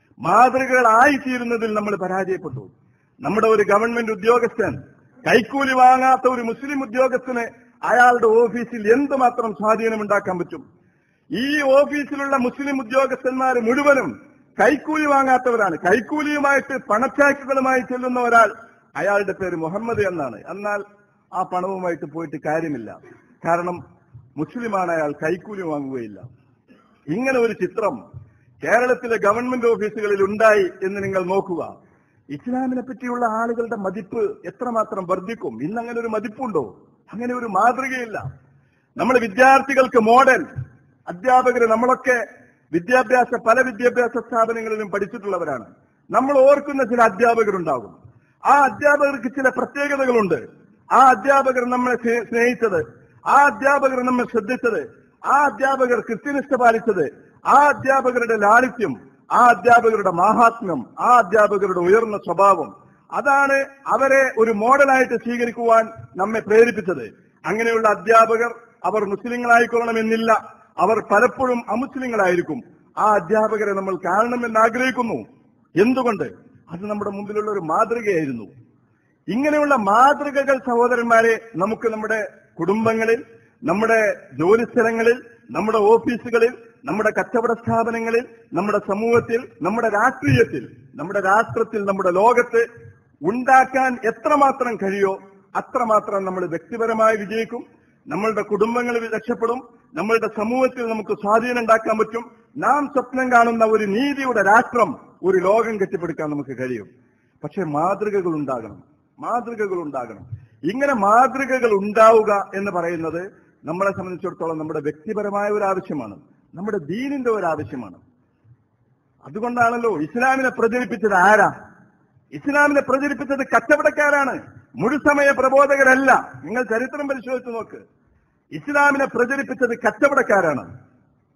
മാതൃകകളായിത്തീരുന്നതിൽ നമ്മൾ പരാജയപ്പെട്ടു നമ്മുടെ ഒരു ഗവൺമെന്റ് ഉദ്യോഗസ്ഥൻ കൈക്കൂലി വാങ്ങാത്ത ഒരു മുസ്ലിം ഉദ്യോഗസ്ഥന് അയാളുടെ ഓഫീസിൽ എന്തുമാത്രം സ്വാധീനമുണ്ടാക്കാൻ പറ്റും ഈ ഓഫീസിലുള്ള മുസ്ലിം ഉദ്യോഗസ്ഥന്മാർ മുഴുവനും കൈക്കൂലി വാങ്ങാത്തവരാണ് കൈക്കൂലിയുമായിട്ട് പണച്ചാക്കുകളുമായി ചെല്ലുന്ന ഒരാൾ അയാളുടെ പേര് മുഹമ്മദ് എന്നാണ് എന്നാൽ ആ പണവുമായിട്ട് പോയിട്ട് കാര്യമില്ല കാരണം മുസ്ലിമാണ് അയാൾ കൈക്കൂലി വാങ്ങുകയില്ല ഇങ്ങനെ ഒരു ചിത്രം കേരളത്തിലെ ഗവൺമെന്റ് ഓഫീസുകളിൽ ഉണ്ടായി എന്ന് നിങ്ങൾ നോക്കുക ഇസ്ലാമിനെ പറ്റിയുള്ള ആളുകളുടെ മതിപ്പ് എത്രമാത്രം വർദ്ധിക്കും ഇന്ന് അങ്ങനെ ഒരു മതിപ്പുണ്ടോ അങ്ങനെ ഒരു മാതൃകയില്ല നമ്മൾ വിദ്യാർത്ഥികൾക്ക് മോഡൽ അധ്യാപകര് നമ്മളൊക്കെ വിദ്യാഭ്യാസ പല വിദ്യാഭ്യാസ സ്ഥാപനങ്ങളിലും പഠിച്ചിട്ടുള്ളവരാണ് നമ്മൾ ഓർക്കുന്ന ചില അധ്യാപകരുണ്ടാകും ആ അധ്യാപകർക്ക് ചില പ്രത്യേകതകളുണ്ട് ആ അധ്യാപകർ നമ്മളെ സ്നേ- സ്നേഹിച്ചത് ആ അധ്യാപകർ നമ്മെ ശ്രദ്ധിച്ചത് ആ അധ്യാപകർ കൃത്യനിഷ്ഠ പാലിച്ചത് ആ അധ്യാപകരുടെ ലാളിത്യം ആ അധ്യാപകരുടെ മാഹാത്മ്യം ആ അധ്യാപകരുടെ ഉയർന്ന സ്വഭാവം അതാണ് അവരെ ഒരു മോഡലായിട്ട് സ്വീകരിക്കുവാൻ നമ്മെ പ്രേരിപ്പിച്ചത് അങ്ങനെയുള്ള അധ്യാപകർ അവർ മുസ്ലിങ്ങളായിക്കൊള്ളണമെന്നില്ല അവർ പലപ്പോഴും അമുസ്ലിങ്ങളായിരിക്കും ആ അധ്യാപകരെ നമ്മൾ കാണണമെന്ന് ആഗ്രഹിക്കുന്നു എന്തുകൊണ്ട് അത് നമ്മുടെ മുമ്പിലുള്ള ഒരു മാതൃകയായിരുന്നു ഇങ്ങനെയുള്ള മാതൃകകൾ സഹോദരന്മാരെ നമുക്ക് നമ്മുടെ കുടുംബങ്ങളിൽ നമ്മുടെ ജോലിസ്ഥലങ്ങളിൽ നമ്മുടെ ഓഫീസുകളിൽ നമ്മുടെ കച്ചവട സ്ഥാപനങ്ങളിൽ നമ്മുടെ സമൂഹത്തിൽ നമ്മുടെ രാഷ്ട്രീയത്തിൽ നമ്മുടെ രാഷ്ട്രത്തിൽ നമ്മുടെ ലോകത്ത് ഉണ്ടാക്കാൻ എത്രമാത്രം കഴിയോ അത്രമാത്രം നമ്മൾ വ്യക്തിപരമായി വിജയിക്കും നമ്മളുടെ കുടുംബങ്ങളിൽ രക്ഷപ്പെടും നമ്മളുടെ സമൂഹത്തിൽ നമുക്ക് സ്വാധീനം ഉണ്ടാക്കാൻ പറ്റും നാം സ്വപ്നം കാണുന്ന ഒരു നീതിയുടെ രാഷ്ട്രം ഒരു ലോകം കെട്ടിപ്പടുക്കാൻ നമുക്ക് കഴിയും പക്ഷെ മാതൃകകൾ ഉണ്ടാകണം മാതൃകകൾ ഉണ്ടാകണം ഇങ്ങനെ മാതൃകകൾ ഉണ്ടാവുക എന്ന് പറയുന്നത് നമ്മളെ സംബന്ധിച്ചിടത്തോളം നമ്മുടെ വ്യക്തിപരമായ ഒരു ആവശ്യമാണ് നമ്മുടെ ദീനിന്റെ ഒരു ആവശ്യമാണ് അതുകൊണ്ടാണല്ലോ ഇസ്ലാമിനെ പ്രചരിപ്പിച്ചത് ആരാ ഇസ്ലാമിനെ പ്രചരിപ്പിച്ചത് കച്ചവടക്കാരാണ് മുഴുസമയ പ്രബോധകരല്ല നിങ്ങൾ ചരിത്രം പരിശോധിച്ച് നോക്ക് ഇസ്ലാമിനെ പ്രചരിപ്പിച്ചത് കച്ചവടക്കാരാണ്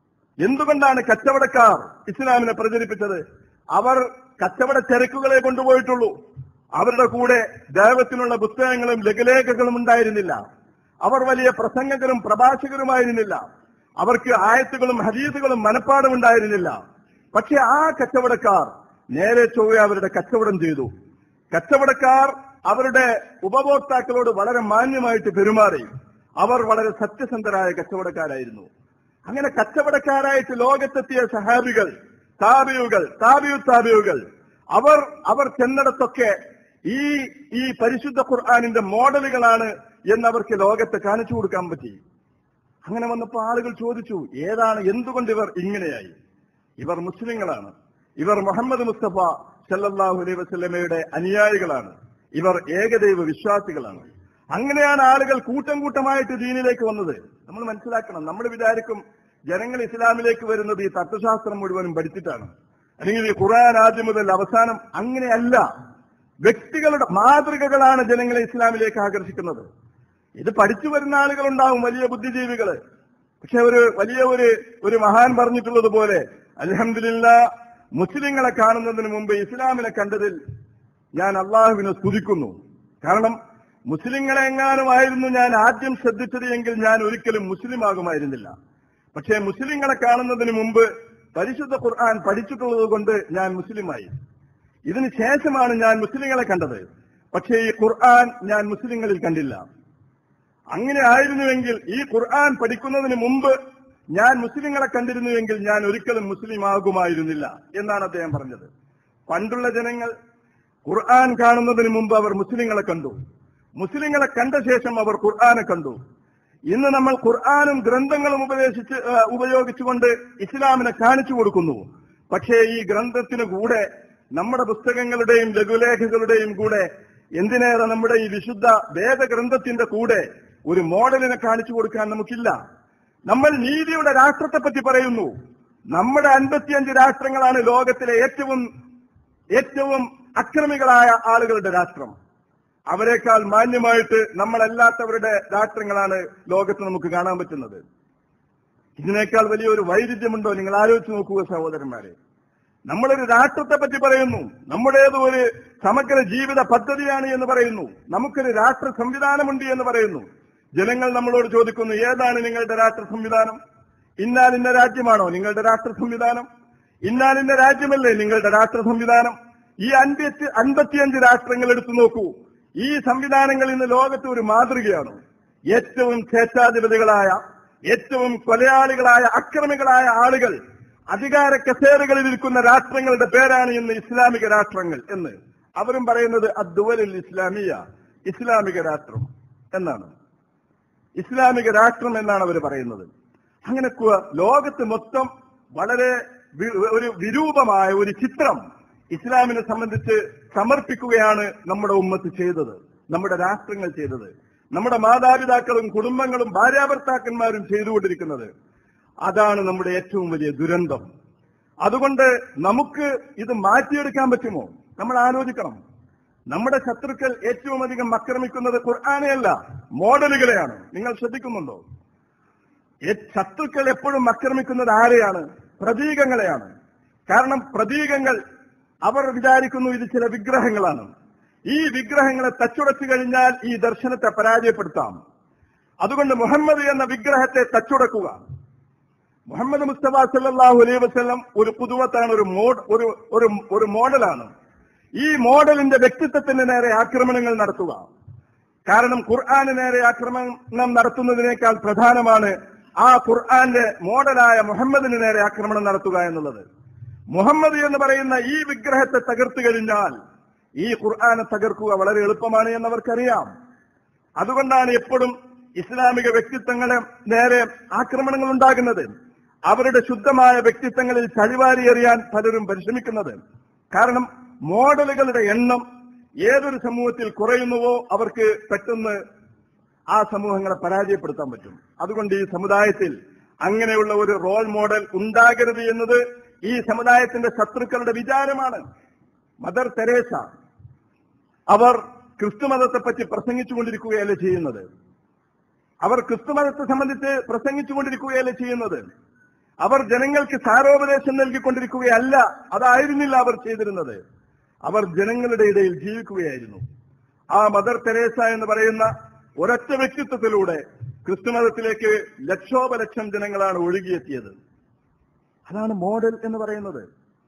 എന്തുകൊണ്ടാണ് കച്ചവടക്കാർ ഇസ്ലാമിനെ പ്രചരിപ്പിച്ചത് അവർ കച്ചവട ചരക്കുകളെ കൊണ്ടുപോയിട്ടുള്ളൂ അവരുടെ കൂടെ ദൈവത്തിനുള്ള പുസ്തകങ്ങളും ലഘുലേഖകളും ഉണ്ടായിരുന്നില്ല അവർ വലിയ പ്രസംഗകരും പ്രഭാഷകരുമായിരുന്നില്ല അവർക്ക് ആയത്തുകളും ഹദീസുകളും മനപ്പാടമുണ്ടായിരുന്നില്ല പക്ഷെ ആ കച്ചവടക്കാർ നേരെ ചൊവ്വെ അവരുടെ കച്ചവടം ചെയ്തു കച്ചവടക്കാർ അവരുടെ ഉപഭോക്താക്കളോട് വളരെ മാന്യമായിട്ട് പെരുമാറി അവർ വളരെ സത്യസന്ധരായ കച്ചവടക്കാരായിരുന്നു അങ്ങനെ കച്ചവടക്കാരായിട്ട് ലോകത്തെത്തിയ സഹാബികൾ താബിയുകൾ താബിയു താബിയുകൾ അവർ അവർ ചെന്നിടത്തൊക്കെ ഈ ഈ പരിശുദ്ധ ഖുർആാനിന്റെ മോഡലുകളാണ് എന്നവർക്ക് ലോകത്തെ കാണിച്ചു കൊടുക്കാൻ പറ്റി അങ്ങനെ വന്നപ്പോൾ ആളുകൾ ചോദിച്ചു ഏതാണ് എന്തുകൊണ്ട് ഇവർ ഇങ്ങനെയായി ഇവർ മുസ്ലിങ്ങളാണ് ഇവർ മുഹമ്മദ് മുസ്തഫ സല്ലല്ലാഹു അലൈഹി വസല്ലമയുടെ അനുയായികളാണ് ഇവർ ഏകദൈവ വിശ്വാസികളാണ് അങ്ങനെയാണ് ആളുകൾ കൂട്ടം കൂട്ടമായിട്ട് ദീനിലേക്ക് വന്നത് നമ്മൾ മനസ്സിലാക്കണം നമ്മൾ വിചാരിക്കും ജനങ്ങൾ ഇസ്ലാമിലേക്ക് വരുന്നത് ഈ തത്വശാസ്ത്രം മുഴുവനും പഠിച്ചിട്ടാണ് അല്ലെങ്കിൽ ഈ ഖുർആൻ ആദ്യം മുതൽ അവസാനം അങ്ങനെയല്ല വ്യക്തികളുടെ മാതൃകകളാണ് ജനങ്ങളെ ഇസ്ലാമിലേക്ക് ആകർഷിക്കുന്നത് ഇത് പഠിച്ചു വരുന്ന ആളുകളുണ്ടാവും വലിയ ബുദ്ധിജീവികള് പക്ഷെ ഒരു വലിയ ഒരു ഒരു മഹാൻ പറഞ്ഞിട്ടുള്ളത് പോലെ അലഹമില്ല മുസ്ലിങ്ങളെ കാണുന്നതിന് മുമ്പ് ഇസ്ലാമിനെ കണ്ടതിൽ ഞാൻ അള്ളാഹുവിനെ സ്തുതിക്കുന്നു കാരണം മുസ്ലിങ്ങളെ എങ്ങാനുമായിരുന്നു ഞാൻ ആദ്യം ശ്രദ്ധിച്ചത് എങ്കിൽ ഞാൻ ഒരിക്കലും മുസ്ലിം ആകുമായിരുന്നില്ല പക്ഷേ മുസ്ലിങ്ങളെ കാണുന്നതിന് മുമ്പ് പരിശുദ്ധ ഖുർആൻ പഠിച്ചിട്ടുള്ളത് കൊണ്ട് ഞാൻ മുസ്ലിമായി ഇതിന് ശേഷമാണ് ഞാൻ മുസ്ലിങ്ങളെ കണ്ടത് പക്ഷേ ഈ ഖുർആൻ ഞാൻ മുസ്ലിങ്ങളിൽ കണ്ടില്ല അങ്ങനെ ആയിരുന്നുവെങ്കിൽ ഈ ഖുർആൻ പഠിക്കുന്നതിന് മുമ്പ് ഞാൻ മുസ്ലിങ്ങളെ കണ്ടിരുന്നുവെങ്കിൽ ഞാൻ ഒരിക്കലും മുസ്ലിം ആകുമായിരുന്നില്ല എന്നാണ് അദ്ദേഹം പറഞ്ഞത് പണ്ടുള്ള ജനങ്ങൾ ഖുർആൻ കാണുന്നതിന് മുമ്പ് അവർ മുസ്ലിങ്ങളെ കണ്ടു മുസ്ലിങ്ങളെ കണ്ട ശേഷം അവർ ഖുർആനെ കണ്ടു ഇന്ന് നമ്മൾ ഖുർആാനും ഗ്രന്ഥങ്ങളും ഉപദേശിച്ച് ആ, ഉപയോഗിച്ചുകൊണ്ട് ഇസ്ലാമിനെ കാണിച്ചു കൊടുക്കുന്നു പക്ഷേ ഈ ഗ്രന്ഥത്തിന് കൂടെ നമ്മുടെ പുസ്തകങ്ങളുടെയും ലഘുലേഖകളുടെയും കൂടെ എന്തിനേറെ നമ്മുടെ ഈ വിശുദ്ധ വേദഗ്രന്ഥത്തിന്റെ കൂടെ ഒരു മോഡലിനെ കാണിച്ചു കൊടുക്കാൻ നമുക്കില്ല നമ്മൾ നീതിയുടെ രാഷ്ട്രത്തെ പറ്റി പറയുന്നു നമ്മുടെ അൻപത്തിയഞ്ച് രാഷ്ട്രങ്ങളാണ് ലോകത്തിലെ ഏറ്റവും ഏറ്റവും അക്രമികളായ ആളുകളുടെ രാഷ്ട്രം അവരെക്കാൾ മാന്യമായിട്ട് നമ്മളല്ലാത്തവരുടെ രാഷ്ട്രങ്ങളാണ് ലോകത്ത് നമുക്ക് കാണാൻ പറ്റുന്നത് ഇതിനേക്കാൾ വലിയൊരു വൈരുദ്ധ്യമുണ്ടോ നിങ്ങൾ ആലോചിച്ച് നോക്കുക സഹോദരന്മാരെ നമ്മളൊരു രാഷ്ട്രത്തെ പറ്റി പറയുന്നു നമ്മുടേത് ഒരു സമഗ്ര ജീവിത പദ്ധതിയാണ് എന്ന് പറയുന്നു നമുക്കൊരു രാഷ്ട്ര സംവിധാനമുണ്ട് എന്ന് പറയുന്നു ജനങ്ങൾ നമ്മളോട് ചോദിക്കുന്നു ഏതാണ് നിങ്ങളുടെ രാഷ്ട്ര സംവിധാനം ഇന്നാലിന്ന രാജ്യമാണോ നിങ്ങളുടെ രാഷ്ട്ര സംവിധാനം ഇന്നാലിന്ന രാജ്യമല്ലേ നിങ്ങളുടെ രാഷ്ട്ര സംവിധാനം ഈ അൻപത്തി അൻപത്തിയഞ്ച് രാഷ്ട്രങ്ങൾ എടുത്തു നോക്കൂ ഈ സംവിധാനങ്ങൾ ഇന്ന് ലോകത്ത് ഒരു മാതൃകയാണ് ഏറ്റവും സ്വേച്ഛാധിപതികളായ ഏറ്റവും കൊലയാളികളായ അക്രമികളായ ആളുകൾ അധികാര കസേരകളിൽ ഇരിക്കുന്ന രാഷ്ട്രങ്ങളുടെ പേരാണ് ഇന്ന് ഇസ്ലാമിക രാഷ്ട്രങ്ങൾ എന്ന് അവരും പറയുന്നത് അദ്വലിൽ ഇസ്ലാമിയ ഇസ്ലാമിക രാഷ്ട്രം എന്നാണ് ഇസ്ലാമിക രാഷ്ട്രം എന്നാണ് അവർ പറയുന്നത് അങ്ങനെ കു- ലോകത്ത് മൊത്തം വളരെ വി- ഒരു വിരൂപമായ ഒരു ചിത്രം ഇസ്ലാമിനെ സംബന്ധിച്ച് സമർപ്പിക്കുകയാണ് നമ്മുടെ ഉമ്മത്ത് ചെയ്തത് നമ്മുടെ രാഷ്ട്രങ്ങൾ ചെയ്തത് നമ്മുടെ മാതാപിതാക്കളും കുടുംബങ്ങളും ഭാര്യാഭർത്താക്കന്മാരും ചെയ്തുകൊണ്ടിരിക്കുന്നത് അതാണ് നമ്മുടെ ഏറ്റവും വലിയ ദുരന്തം അതുകൊണ്ട് നമുക്ക് ഇത് മാറ്റിയെടുക്കാൻ പറ്റുമോ നമ്മൾ ആലോചിക്കണം നമ്മുടെ ശത്രുക്കൾ ഏറ്റവും അധികം ആക്രമിക്കുന്നത് ഖുർആാനെയല്ല മോഡലുകളെയാണ് നിങ്ങൾ ശ്രദ്ധിക്കുന്നുണ്ടോ ഏ- ശത്രുക്കൾ എപ്പോഴും ആക്രമിക്കുന്നത് ആരെയാണ് പ്രതീകങ്ങളെയാണ് കാരണം പ്രതീകങ്ങൾ അവർ വിചാരിക്കുന്നു ഇത് ചില വിഗ്രഹങ്ങളാണ് ഈ വിഗ്രഹങ്ങളെ തച്ചുടച്ചു കഴിഞ്ഞാൽ ഈ ദർശനത്തെ പരാജയപ്പെടുത്താം അതുകൊണ്ട് മുഹമ്മദ് എന്ന വിഗ്രഹത്തെ തച്ചുടക്കുക മുഹമ്മദ് മുസ്തഫ സല്ലല്ലാഹു അലൈഹി വസല്ലം ഒരു പുതുവത്താണ് ഒരു മോഡ് ഒരു ഒരു ഒരു മോഡലാണ് ഈ മോഡലിന്റെ വ്യക്തിത്വത്തിന് നേരെ ആക്രമണങ്ങൾ നടത്തുക കാരണം ഖുർആന് നേരെ ആക്രമണം നടത്തുന്നതിനേക്കാൾ പ്രധാനമാണ് ആ ഖുർആന്റെ മോഡലായ മുഹമ്മദിന് നേരെ ആക്രമണം നടത്തുക എന്നുള്ളത് മുഹമ്മദ് എന്ന് പറയുന്ന ഈ വിഗ്രഹത്തെ തകർത്തു കഴിഞ്ഞാൽ ഈ ഖുർആനെ തകർക്കുക വളരെ എളുപ്പമാണ് എന്നവർക്കറിയാം അതുകൊണ്ടാണ് എപ്പോഴും ഇസ്ലാമിക വ്യക്തിത്വങ്ങളെ നേരെ ആക്രമണങ്ങൾ ഉണ്ടാകുന്നത് അവരുടെ ശുദ്ധമായ വ്യക്തിത്വങ്ങളിൽ ചളിവാരി എറിയാൻ പലരും പരിശ്രമിക്കുന്നത് കാരണം മോഡലുകളുടെ എണ്ണം ഏതൊരു സമൂഹത്തിൽ കുറയുന്നുവോ അവർക്ക് പെട്ടെന്ന് ആ സമൂഹങ്ങളെ പരാജയപ്പെടുത്താൻ പറ്റും അതുകൊണ്ട് ഈ സമുദായത്തിൽ അങ്ങനെയുള്ള ഒരു റോൾ മോഡൽ ഉണ്ടാകരുത് എന്നത് ഈ സമുദായത്തിന്റെ ശത്രുക്കളുടെ വിചാരമാണ് മദർ തെരേസ അവർ ക്രിസ്തുമതത്തെ പറ്റി പ്രസംഗിച്ചുകൊണ്ടിരിക്കുകയല്ലേ ചെയ്യുന്നത് അവർ ക്രിസ്തുമതത്തെ സംബന്ധിച്ച് പ്രസംഗിച്ചുകൊണ്ടിരിക്കുകയല്ലേ ചെയ്യുന്നത് അവർ ജനങ്ങൾക്ക് സാരോപദേശം നൽകിക്കൊണ്ടിരിക്കുകയല്ല അതായിരുന്നില്ല അവർ ചെയ്തിരുന്നത് അവർ ജനങ്ങളുടെ ഇടയിൽ ജീവിക്കുകയായിരുന്നു ആ മദർ തെരേസ എന്ന് പറയുന്ന ഒരൊറ്റ വ്യക്തിത്വത്തിലൂടെ ക്രിസ്തുമതത്തിലേക്ക് ലക്ഷോപലക്ഷം ജനങ്ങളാണ് ഒഴുകിയെത്തിയത് അതാണ് മോഡൽ എന്ന് പറയുന്നത്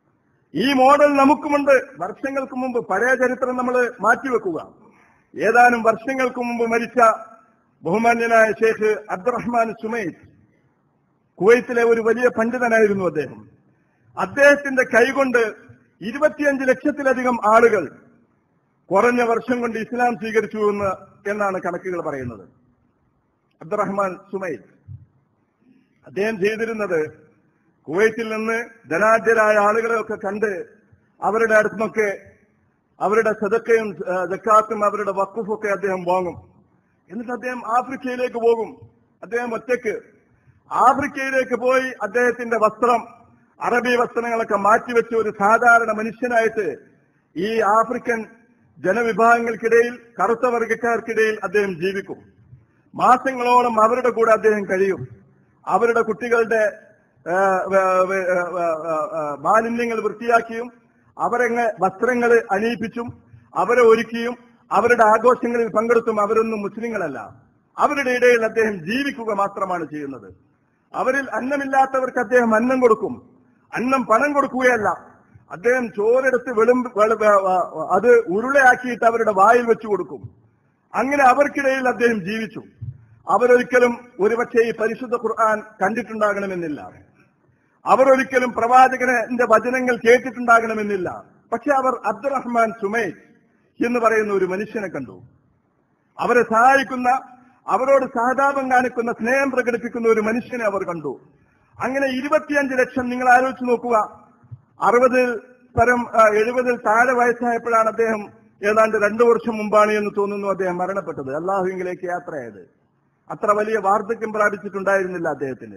ഈ മോഡൽ നമുക്കുമുണ്ട് വർഷങ്ങൾക്ക് മുമ്പ് പഴയ ചരിത്രം നമ്മൾ മാറ്റിവെക്കുക ഏതാനും വർഷങ്ങൾക്ക് മുമ്പ് മരിച്ച ബഹുമാന്യനായ ഷേഖ് അബ്ദുറഹ്മാൻ സുമൈത്ത് കുവൈത്തിലെ ഒരു വലിയ പണ്ഡിതനായിരുന്നു അദ്ദേഹം അദ്ദേഹത്തിന്റെ കൈകൊണ്ട് ഇരുപത്തിയഞ്ച് ലക്ഷത്തിലധികം ആളുകൾ കുറഞ്ഞ വർഷം കൊണ്ട് ഇസ്ലാം സ്വീകരിച്ചു എന്ന് എന്നാണ് കണക്കുകൾ പറയുന്നത് അബ്ദുറഹ്മാൻ സുമൈത്ത് അദ്ദേഹം ചെയ്തിരുന്നത് കുവൈറ്റിൽ നിന്ന് ധനാഢ്യരായ ആളുകളെയൊക്കെ കണ്ട് അവരുടെ അടുത്തുനിന്നൊക്കെ അവരുടെ സദക്കയും ജക്കാത്തും അവരുടെ വക്കുഫൊക്കെ അദ്ദേഹം വാങ്ങും എന്നിട്ട് അദ്ദേഹം ആഫ്രിക്കയിലേക്ക് പോകും അദ്ദേഹം ഒറ്റയ്ക്ക് ആഫ്രിക്കയിലേക്ക് പോയി അദ്ദേഹത്തിന്റെ വസ്ത്രം അറബി വസ്ത്രങ്ങളൊക്കെ മാറ്റിവെച്ച ഒരു സാധാരണ മനുഷ്യനായിട്ട് ഈ ആഫ്രിക്കൻ ജനവിഭാഗങ്ങൾക്കിടയിൽ കറുത്ത വർഗക്കാർക്കിടയിൽ അദ്ദേഹം ജീവിക്കും മാസങ്ങളോളം അവരുടെ കൂടെ അദ്ദേഹം കഴിയും അവരുടെ കുട്ടികളുടെ ആ, വ- വ- ആ, ആ, ആ, മാലിന്യങ്ങൾ വൃത്തിയാക്കിയും അവരെങ്ങ് വസ്ത്രങ്ങൾ അണിയിപ്പിച്ചും അവരെ ഒരുക്കിയും അവരുടെ ആഘോഷങ്ങളിൽ പങ്കെടുത്തും അവരൊന്നും മുസ്ലിങ്ങളല്ല അവരുടെ ഇടയിൽ അദ്ദേഹം ജീവിക്കുക മാത്രമാണ് ചെയ്യുന്നത് അവരിൽ അന്നമില്ലാത്തവർക്ക് അദ്ദേഹം അന്നം കൊടുക്കും അന്നം പണം കൊടുക്കുകയല്ല അദ്ദേഹം ചോരെടുത്ത് വെളുമ്പ് വെളു- വ- വ- അത് ഉരുളയാക്കിയിട്ട് അവരുടെ വായിൽ വെച്ചു കൊടുക്കും അങ്ങനെ അവർക്കിടയിൽ അദ്ദേഹം ജീവിച്ചു അവരൊരിക്കലും ഒരുപക്ഷെ ഈ പരിശുദ്ധ ഖുർആൻ കണ്ടിട്ടുണ്ടാകണമെന്നില്ല അവരൊരിക്കലും പ്രവാചകന്റെ വചനങ്ങൾ കേട്ടിട്ടുണ്ടാകണമെന്നില്ല പക്ഷെ അവർ അബ്ദുറഹ്മാൻ സുമൈദ് എന്ന് പറയുന്ന ഒരു മനുഷ്യനെ കണ്ടു അവരെ സഹായിക്കുന്ന അവരോട് സഹതാപം കാണിക്കുന്ന സ്നേഹം പ്രകടിപ്പിക്കുന്ന ഒരു മനുഷ്യനെ അവർ കണ്ടു അങ്ങനെ ഇരുപത്തിയഞ്ച് ലക്ഷം നിങ്ങൾ ആലോചിച്ച് നോക്കുക അറുപതിൽ പരം ആ, എഴുപതിൽ താഴെ വയസ്സായപ്പോഴാണ് അദ്ദേഹം ഏതാണ്ട് രണ്ടു വർഷം മുമ്പാണ് എന്ന് തോന്നുന്നു അദ്ദേഹം മരണപ്പെട്ടത് അള്ളാഹുവിലേക്ക് യാത്രയായത് അത്ര വലിയ വാർദ്ധക്യം പ്രാപിച്ചിട്ടുണ്ടായിരുന്നില്ല അദ്ദേഹത്തിന്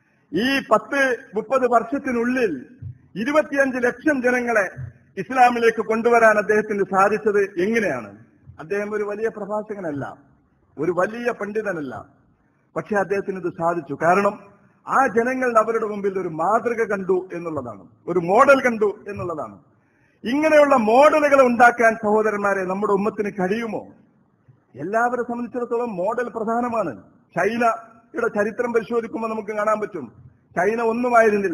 ഈ പത്ത് മുപ്പത് വർഷത്തിനുള്ളിൽ ഇരുപത്തിയഞ്ച് ലക്ഷം ജനങ്ങളെ ഇസ്ലാമിലേക്ക് കൊണ്ടുവരാൻ അദ്ദേഹത്തിന് സാധിച്ചത് എങ്ങനെയാണ് അദ്ദേഹം ഒരു വലിയ പ്രഭാഷകനല്ല ഒരു വലിയ പണ്ഡിതനല്ല പക്ഷെ അദ്ദേഹത്തിന് ഇത് സാധിച്ചു കാരണം ആ ജനങ്ങൾ അവരുടെ മുമ്പിൽ ഒരു മാതൃക കണ്ടു എന്നുള്ളതാണ് ഒരു മോഡൽ കണ്ടു എന്നുള്ളതാണ് ഇങ്ങനെയുള്ള മോഡലുകൾ ഉണ്ടാക്കാൻ സഹോദരന്മാരെ നമ്മുടെ ഉമ്മത്തിന് കഴിയുമോ എല്ലാവരെ സംബന്ധിച്ചിടത്തോളം മോഡൽ പ്രധാനമാണ് ചൈനയുടെ ചരിത്രം പരിശോധിക്കുമ്പോൾ നമുക്ക് കാണാൻ പറ്റും ചൈന ഒന്നുമായിരുന്നില്ല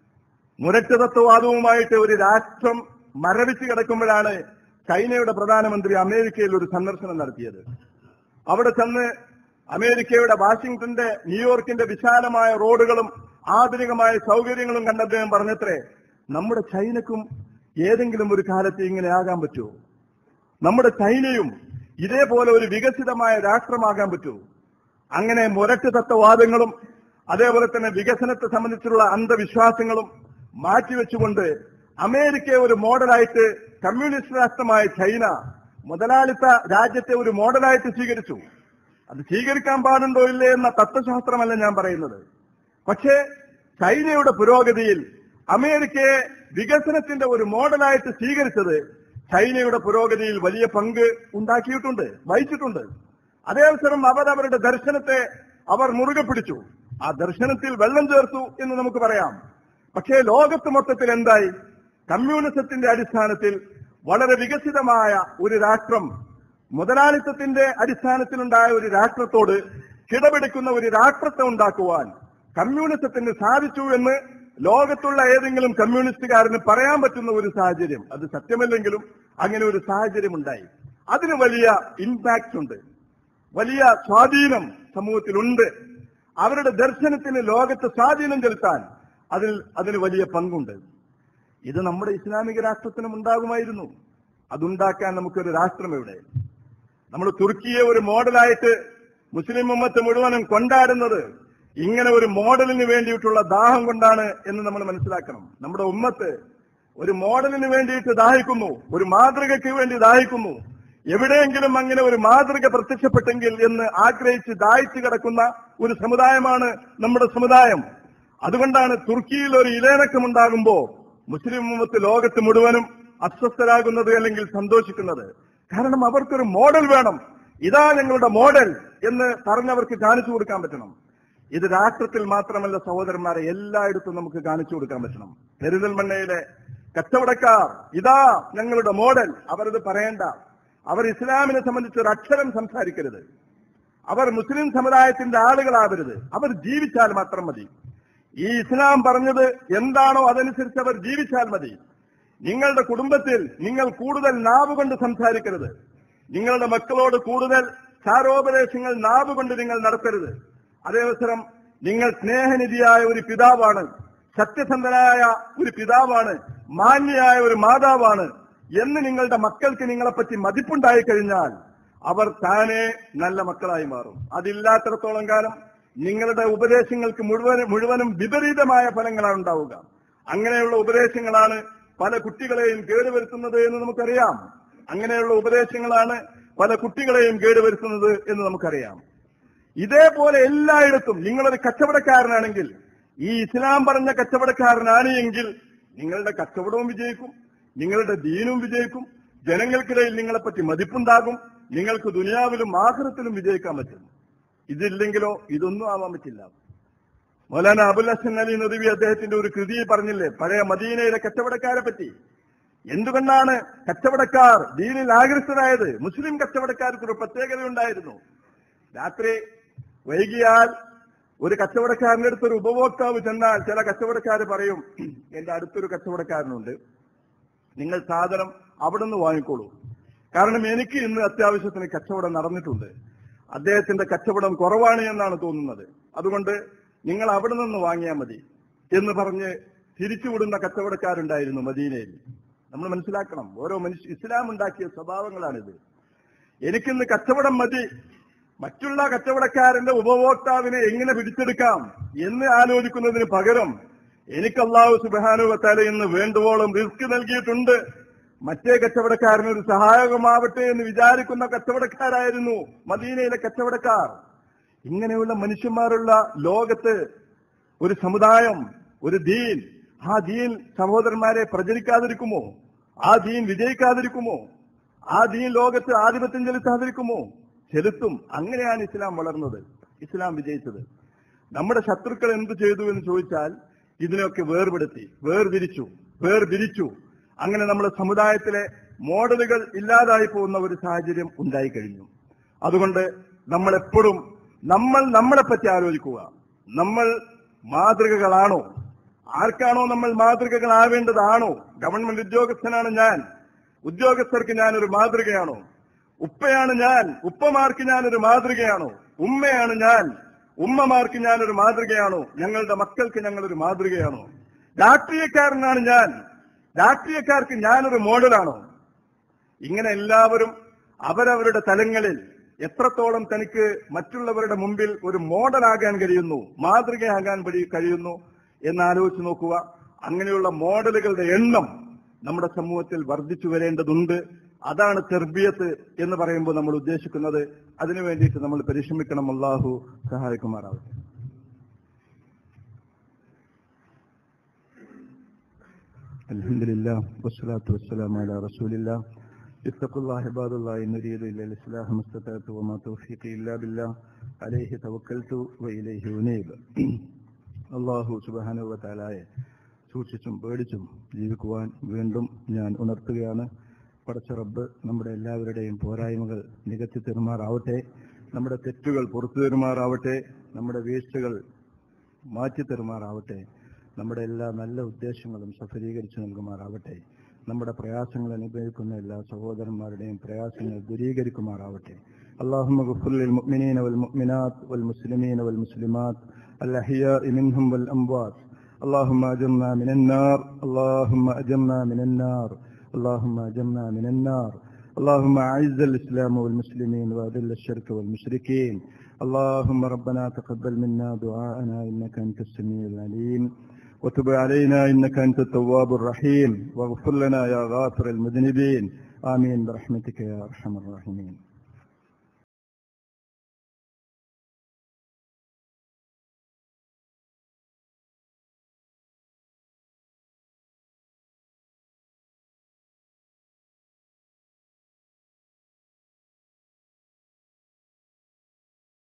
മുരട്ട് തത്വവാദവുമായിട്ട് ഒരു രാഷ്ട്രം മരവിച്ച് കിടക്കുമ്പോഴാണ് ചൈനയുടെ പ്രധാനമന്ത്രി അമേരിക്കയിൽ ഒരു സന്ദർശനം നടത്തിയത് അവിടെ ചെന്ന് അമേരിക്കയുടെ വാഷിംഗ്ടന്റെ ന്യൂയോർക്കിന്റെ വിശാലമായ റോഡുകളും ആധുനികമായ സൗകര്യങ്ങളും കണ്ട അദ്ദേഹം പറഞ്ഞത്രേ നമ്മുടെ ചൈനക്കും ഏതെങ്കിലും ഒരു കാലത്ത് ഇങ്ങനെ ആകാൻ പറ്റുമോ നമ്മുടെ ചൈനയും ഇതേപോലെ ഒരു വികസിതമായ രാഷ്ട്രമാകാൻ പറ്റൂ അങ്ങനെ മുരട്ട് തത്വവാദങ്ങളും അതേപോലെ തന്നെ വികസനത്തെ സംബന്ധിച്ചുള്ള അന്ധവിശ്വാസങ്ങളും മാറ്റിവെച്ചുകൊണ്ട് അമേരിക്കയെ ഒരു മോഡലായിട്ട് കമ്മ്യൂണിസ്റ്റ് രാഷ്ട്രമായ ചൈന മുതലാളിത്ത രാജ്യത്തെ ഒരു മോഡലായിട്ട് സ്വീകരിച്ചു അത് സ്വീകരിക്കാൻ പാടുണ്ടോ ഇല്ലേ എന്ന തത്വശാസ്ത്രമല്ല ഞാൻ പറയുന്നത് പക്ഷേ ചൈനയുടെ പുരോഗതിയിൽ അമേരിക്കയെ വികസനത്തിന്റെ ഒരു മോഡലായിട്ട് സ്വീകരിച്ചത് ചൈനയുടെ പുരോഗതിയിൽ വലിയ പങ്ക് ഉണ്ടാക്കിയിട്ടുണ്ട് വഹിച്ചിട്ടുണ്ട് അതേ അവസരം അവർ അവരുടെ ദർശനത്തെ അവർ മുറുകെ പിടിച്ചു ആ ദർശനത്തിൽ വെള്ളം ചേർത്തു എന്ന് നമുക്ക് പറയാം പക്ഷേ ലോകത്ത് മൊത്തത്തിൽ എന്തായി കമ്മ്യൂണിസത്തിന്റെ അടിസ്ഥാനത്തിൽ വളരെ വികസിതമായ ഒരു രാഷ്ട്രം മുതലാളിത്തത്തിന്റെ അടിസ്ഥാനത്തിലുണ്ടായ ഒരു രാഷ്ട്രത്തോട് കിടപിടിക്കുന്ന ഒരു രാഷ്ട്രത്തെ ഉണ്ടാക്കുവാൻ കമ്മ്യൂണിസത്തിന് സാധിച്ചു എന്ന് ലോകത്തുള്ള ഏതെങ്കിലും കമ്മ്യൂണിസ്റ്റുകാരന് പറയാൻ പറ്റുന്ന ഒരു സാഹചര്യം അത് സത്യമല്ലെങ്കിലും അങ്ങനെ ഒരു സാഹചര്യം ഉണ്ടായി അതിന് വലിയ ഇമ്പാക്ട് ഉണ്ട് വലിയ സ്വാധീനം സമൂഹത്തിലുണ്ട് അവരുടെ ദർശനത്തിന് ലോകത്ത് സ്വാധീനം ചെലുത്താൻ അതിൽ അതിന് വലിയ പങ്കുണ്ട് ഇത് നമ്മുടെ ഇസ്ലാമിക രാഷ്ട്രത്തിനും ഉണ്ടാകുമായിരുന്നു അതുണ്ടാക്കാൻ നമുക്കൊരു രാഷ്ട്രം എവിടെ നമ്മൾ തുർക്കിയെ ഒരു മോഡലായിട്ട് മുസ്ലിം ഉമ്മത്ത് മുഴുവനും കൊണ്ടാടുന്നത് ഇങ്ങനെ ഒരു മോഡലിന് വേണ്ടിയിട്ടുള്ള ദാഹം കൊണ്ടാണ് എന്ന് നമ്മൾ മനസ്സിലാക്കണം നമ്മുടെ ഉമ്മത്ത് ഒരു മോഡലിന് വേണ്ടിയിട്ട് ദാഹിക്കുന്നു ഒരു മാതൃകയ്ക്ക് വേണ്ടി ദാഹിക്കുന്നു എവിടെയെങ്കിലും അങ്ങനെ ഒരു മാതൃക പ്രത്യക്ഷപ്പെട്ടെങ്കിൽ എന്ന് ആഗ്രഹിച്ച് ദാഹിച്ചു കിടക്കുന്ന ഒരു സമുദായമാണ് നമ്മുടെ സമുദായം അതുകൊണ്ടാണ് തുർക്കിയിൽ ഒരു ഇലയിണക്കമുണ്ടാകുമ്പോ മുസ്ലിം ഉമ്മത്ത് ലോകത്ത് മുഴുവനും അസ്വസ്ഥരാകുന്നത് അല്ലെങ്കിൽ സന്തോഷിക്കുന്നത് കാരണം അവർക്കൊരു മോഡൽ വേണം ഇതാ ഞങ്ങളുടെ മോഡൽ എന്ന് പറഞ്ഞവർക്ക് കാണിച്ചു കൊടുക്കാൻ പറ്റണം ഇത് രാഷ്ട്രത്തിൽ മാത്രമല്ല സഹോദരന്മാരെ എല്ലായിടത്തും നമുക്ക് കാണിച്ചു കൊടുക്കാൻ പറ്റണം പെരിന്തൽമണ്ണയിലെ കച്ചവടക്കാർ ഇതാ ഞങ്ങളുടെ മോഡൽ അവരത് പറയേണ്ട അവർ ഇസ്ലാമിനെ സംബന്ധിച്ച് ഒരു അക്ഷരം സംസാരിക്കരുത് അവർ മുസ്ലിം സമുദായത്തിന്റെ ആളുകളാവരുത് അവർ ജീവിച്ചാൽ മാത്രം മതി ഈ ഇസ്ലാം പറഞ്ഞത് എന്താണോ അതനുസരിച്ച് അവർ ജീവിച്ചാൽ മതി നിങ്ങളുടെ കുടുംബത്തിൽ നിങ്ങൾ കൂടുതൽ നാവ് കൊണ്ട് സംസാരിക്കരുത് നിങ്ങളുടെ മക്കളോട് കൂടുതൽ ചാരോപദേശങ്ങൾ നാവ് കൊണ്ട് നിങ്ങൾ നടത്തരുത് അതേവസരം നിങ്ങൾ സ്നേഹനിധിയായ ഒരു പിതാവാണ് സത്യസന്ധനായ ഒരു പിതാവാണ് മാന്യയായ ഒരു മാതാവാണ് എന്ന് നിങ്ങളുടെ മക്കൾക്ക് നിങ്ങളെപ്പറ്റി മതിപ്പുണ്ടായി കഴിഞ്ഞാൽ അവർ താനെ നല്ല മക്കളായി മാറും അതില്ലാത്തിടത്തോളം കാലം നിങ്ങളുടെ ഉപദേശങ്ങൾക്ക് മുഴുവൻ മുഴുവനും വിപരീതമായ ഫലങ്ങളാണ് ഉണ്ടാവുക അങ്ങനെയുള്ള ഉപദേശങ്ങളാണ് പല കുട്ടികളെയും കേടുവരുത്തുന്നത് എന്ന് നമുക്കറിയാം അങ്ങനെയുള്ള ഉപദേശങ്ങളാണ് പല കുട്ടികളെയും കേടുവരുത്തുന്നത് എന്ന് നമുക്കറിയാം ഇതേപോലെ എല്ലായിടത്തും നിങ്ങളൊരു കച്ചവടക്കാരനാണെങ്കിൽ ഈ ഇസ്ലാം പറഞ്ഞ കച്ചവടക്കാരനാണ് എങ്കിൽ നിങ്ങളുടെ കച്ചവടവും വിജയിക്കും നിങ്ങളുടെ ദീനും വിജയിക്കും ജനങ്ങൾക്കിടയിൽ നിങ്ങളെപ്പറ്റി മതിപ്പുണ്ടാകും നിങ്ങൾക്ക് ദുനിയാവിലും ആഹ്റത്തിലും വിജയിക്കാൻ പറ്റും ഇതില്ലെങ്കിലോ ഇതൊന്നും ആവാൻ പറ്റില്ല മൗലാന അബുൽ ഹസൻ അലി നദവി അദ്ദേഹത്തിന്റെ ഒരു കൃതി പറഞ്ഞില്ലേ പഴയ മദീനയിലെ കച്ചവടക്കാരെ പറ്റി എന്തുകൊണ്ടാണ് കച്ചവടക്കാർ ദീനിൽ ആകൃഷ്ടരായത് മുസ്ലിം കച്ചവടക്കാർക്ക് ഒരു പ്രത്യേകതയുണ്ടായിരുന്നു രാത്രി വൈകിയാൽ ഒരു കച്ചവടക്കാരന്റെ അടുത്തൊരു ഉപഭോക്താവ് ചെന്നാൽ ചില കച്ചവടക്കാർ പറയും എന്റെ അടുത്തൊരു കച്ചവടക്കാരനുണ്ട് നിങ്ങൾ സാധനം അവിടെ നിന്ന് വാങ്ങിക്കോളൂ കാരണം എനിക്ക് ഇന്ന് അത്യാവശ്യത്തിന് കച്ചവടം നടന്നിട്ടുണ്ട് അദ്ദേഹത്തിന്റെ കച്ചവടം കുറവാണ് എന്നാണ് തോന്നുന്നത് അതുകൊണ്ട് നിങ്ങൾ അവിടെ നിന്ന് വാങ്ങിയാൽ മതി എന്ന് പറഞ്ഞ് തിരിച്ചുവിടുന്ന കച്ചവടക്കാരുണ്ടായിരുന്നു മദീനയിൽ നമ്മൾ മനസ്സിലാക്കണം ഓരോ മനുഷ്യ ഇസ്ലാം ഉണ്ടാക്കിയ സ്വഭാവങ്ങളാണിത് എനിക്കിന്ന് കച്ചവടം മതി മറ്റുള്ള കച്ചവടക്കാരന്റെ ഉപഭോക്താവിനെ എങ്ങനെ പിടിച്ചെടുക്കാം എന്ന് ആലോചിക്കുന്നതിന് പകരം എനിക്ക് അള്ളാഹു സുബാനുവത്താല ഇന്ന് വേണ്ടുവോളം റിസ്ക് നൽകിയിട്ടുണ്ട് മറ്റേ കച്ചവടക്കാരന് ഒരു സഹായകമാവട്ടെ എന്ന് വിചാരിക്കുന്ന കച്ചവടക്കാരായിരുന്നു മദീനയിലെ കച്ചവടക്കാർ ഇങ്ങനെയുള്ള മനുഷ്യന്മാരുള്ള ലോകത്ത് ഒരു സമുദായം ഒരു ദീൻ ആ ദീൻ സഹോദരന്മാരെ പ്രചരിക്കാതിരിക്കുമോ ആ ദീൻ വിജയിക്കാതിരിക്കുമോ ആ ദീൻ ലോകത്ത് ആധിപത്യം ചെലുത്താതിരിക്കുമോ ചെലുത്തും അങ്ങനെയാണ് ഇസ്ലാം വളർന്നത് ഇസ്ലാം വിജയിച്ചത് നമ്മുടെ ശത്രുക്കൾ എന്ത് ചെയ്തു എന്ന് ചോദിച്ചാൽ ഇതിനെയൊക്കെ വേർപെടുത്തി വേർതിരിച്ചു വേർതിരിച്ചു അങ്ങനെ നമ്മുടെ സമുദായത്തിലെ മോഡലുകൾ ഇല്ലാതായി പോകുന്ന ഒരു സാഹചര്യം ഉണ്ടായി കഴിഞ്ഞു അതുകൊണ്ട് നമ്മൾ എപ്പോഴും നമ്മൾ നമ്മളെ പറ്റി ആലോചിക്കുക നമ്മൾ മാതൃകകളാണോ ആർക്കാണോ നമ്മൾ മാതൃകകളാവേണ്ടതാണോ ഗവൺമെന്റ് ഉദ്യോഗസ്ഥനാണ് ഞാൻ ഉദ്യോഗസ്ഥർക്ക് ഞാനൊരു മാതൃകയാണോ ഉപ്പയാണ് ഞാൻ ഉപ്പമാർക്ക് ഞാനൊരു മാതൃകയാണോ ഉമ്മയാണ് ഞാൻ ഉമ്മമാർക്ക് ഞാനൊരു മാതൃകയാണോ ഞങ്ങളുടെ മക്കൾക്ക് ഞങ്ങളൊരു മാതൃകയാണോ രാഷ്ട്രീയക്കാരനാണ് ഞാൻ രാഷ്ട്രീയക്കാർക്ക് ഞാനൊരു മോഡലാണോ ഇങ്ങനെ എല്ലാവരും അവരവരുടെ തലങ്ങളിൽ എത്രത്തോളം തനിക്ക് മറ്റുള്ളവരുടെ മുമ്പിൽ ഒരു മോഡലാകാൻ കഴിയുന്നു മാതൃകയാകാൻ വഴി- കഴിയുന്നു എന്ന് ആലോചിച്ച് നോക്കുക അങ്ങനെയുള്ള മോഡലുകളുടെ എണ്ണം നമ്മുടെ സമൂഹത്തിൽ വർദ്ധിച്ചു വരേണ്ടതുണ്ട് അതാണ് തെർബിയത്ത് എന്ന് പറയുമ്പോൾ നമ്മൾ ഉദ്ദേശിക്കുന്നത് അതിനു വേണ്ടിയിട്ട് നമ്മൾ പരിശ്രമിക്കണം അള്ളാഹു സഹായിക്കുമാറാവട്ടെ الحمد لله والصلاة والسلام على رسول الله اتقوا الله عباد الله إن نريد إلا الإصلاح ما استطعت وما توفيقي إلا بالله عليه توكلت وإليه أنيب അള്ളാഹു സുബാനുവ താലായെ സൂക്ഷിച്ചും പേടിച്ചും ജീവിക്കുവാൻ വീണ്ടും ഞാൻ ഉണർത്തുകയാണ് പടച്ച റബ്ബ് നമ്മുടെ എല്ലാവരുടെയും പോരായ്മകൾ നികത്തി തരുമാറാവട്ടെ നമ്മുടെ തെറ്റുകൾ പുറത്തു തരുമാറാവട്ടെ നമ്മുടെ വീഴ്ചകൾ മാറ്റി തരുമാറാവട്ടെ നമ്മുടെ എല്ലാ നല്ല ഉദ്ദേശങ്ങളും സഫലീകരിച്ചു നൽകുമാറാവട്ടെ നമ്മുടെ പ്രയാസങ്ങൾ അനുഭവിക്കുന്ന എല്ലാ സഹോദരന്മാരുടെയും പ്രയാസങ്ങൾ ദൂരീകരിക്കുമാറാവട്ടെ اللهم اغفر للمؤمنين والمؤمنات والمسلمين والمسلمات الأحياء منهم والأموات اللهم أجرنا من النار اللهم أجرنا من النار اللهم أجرنا من النار اللهم أعز الإسلام والمسلمين وأذل الشرك والمشركين اللهم ربنا تقبل منا دعاءنا إنك أنت السميع العليم وتب علينا إنك أنت التواب الرحيم واغفر لنا يا غافر المذنبين آمين برحمتك يا أرحم الراحمين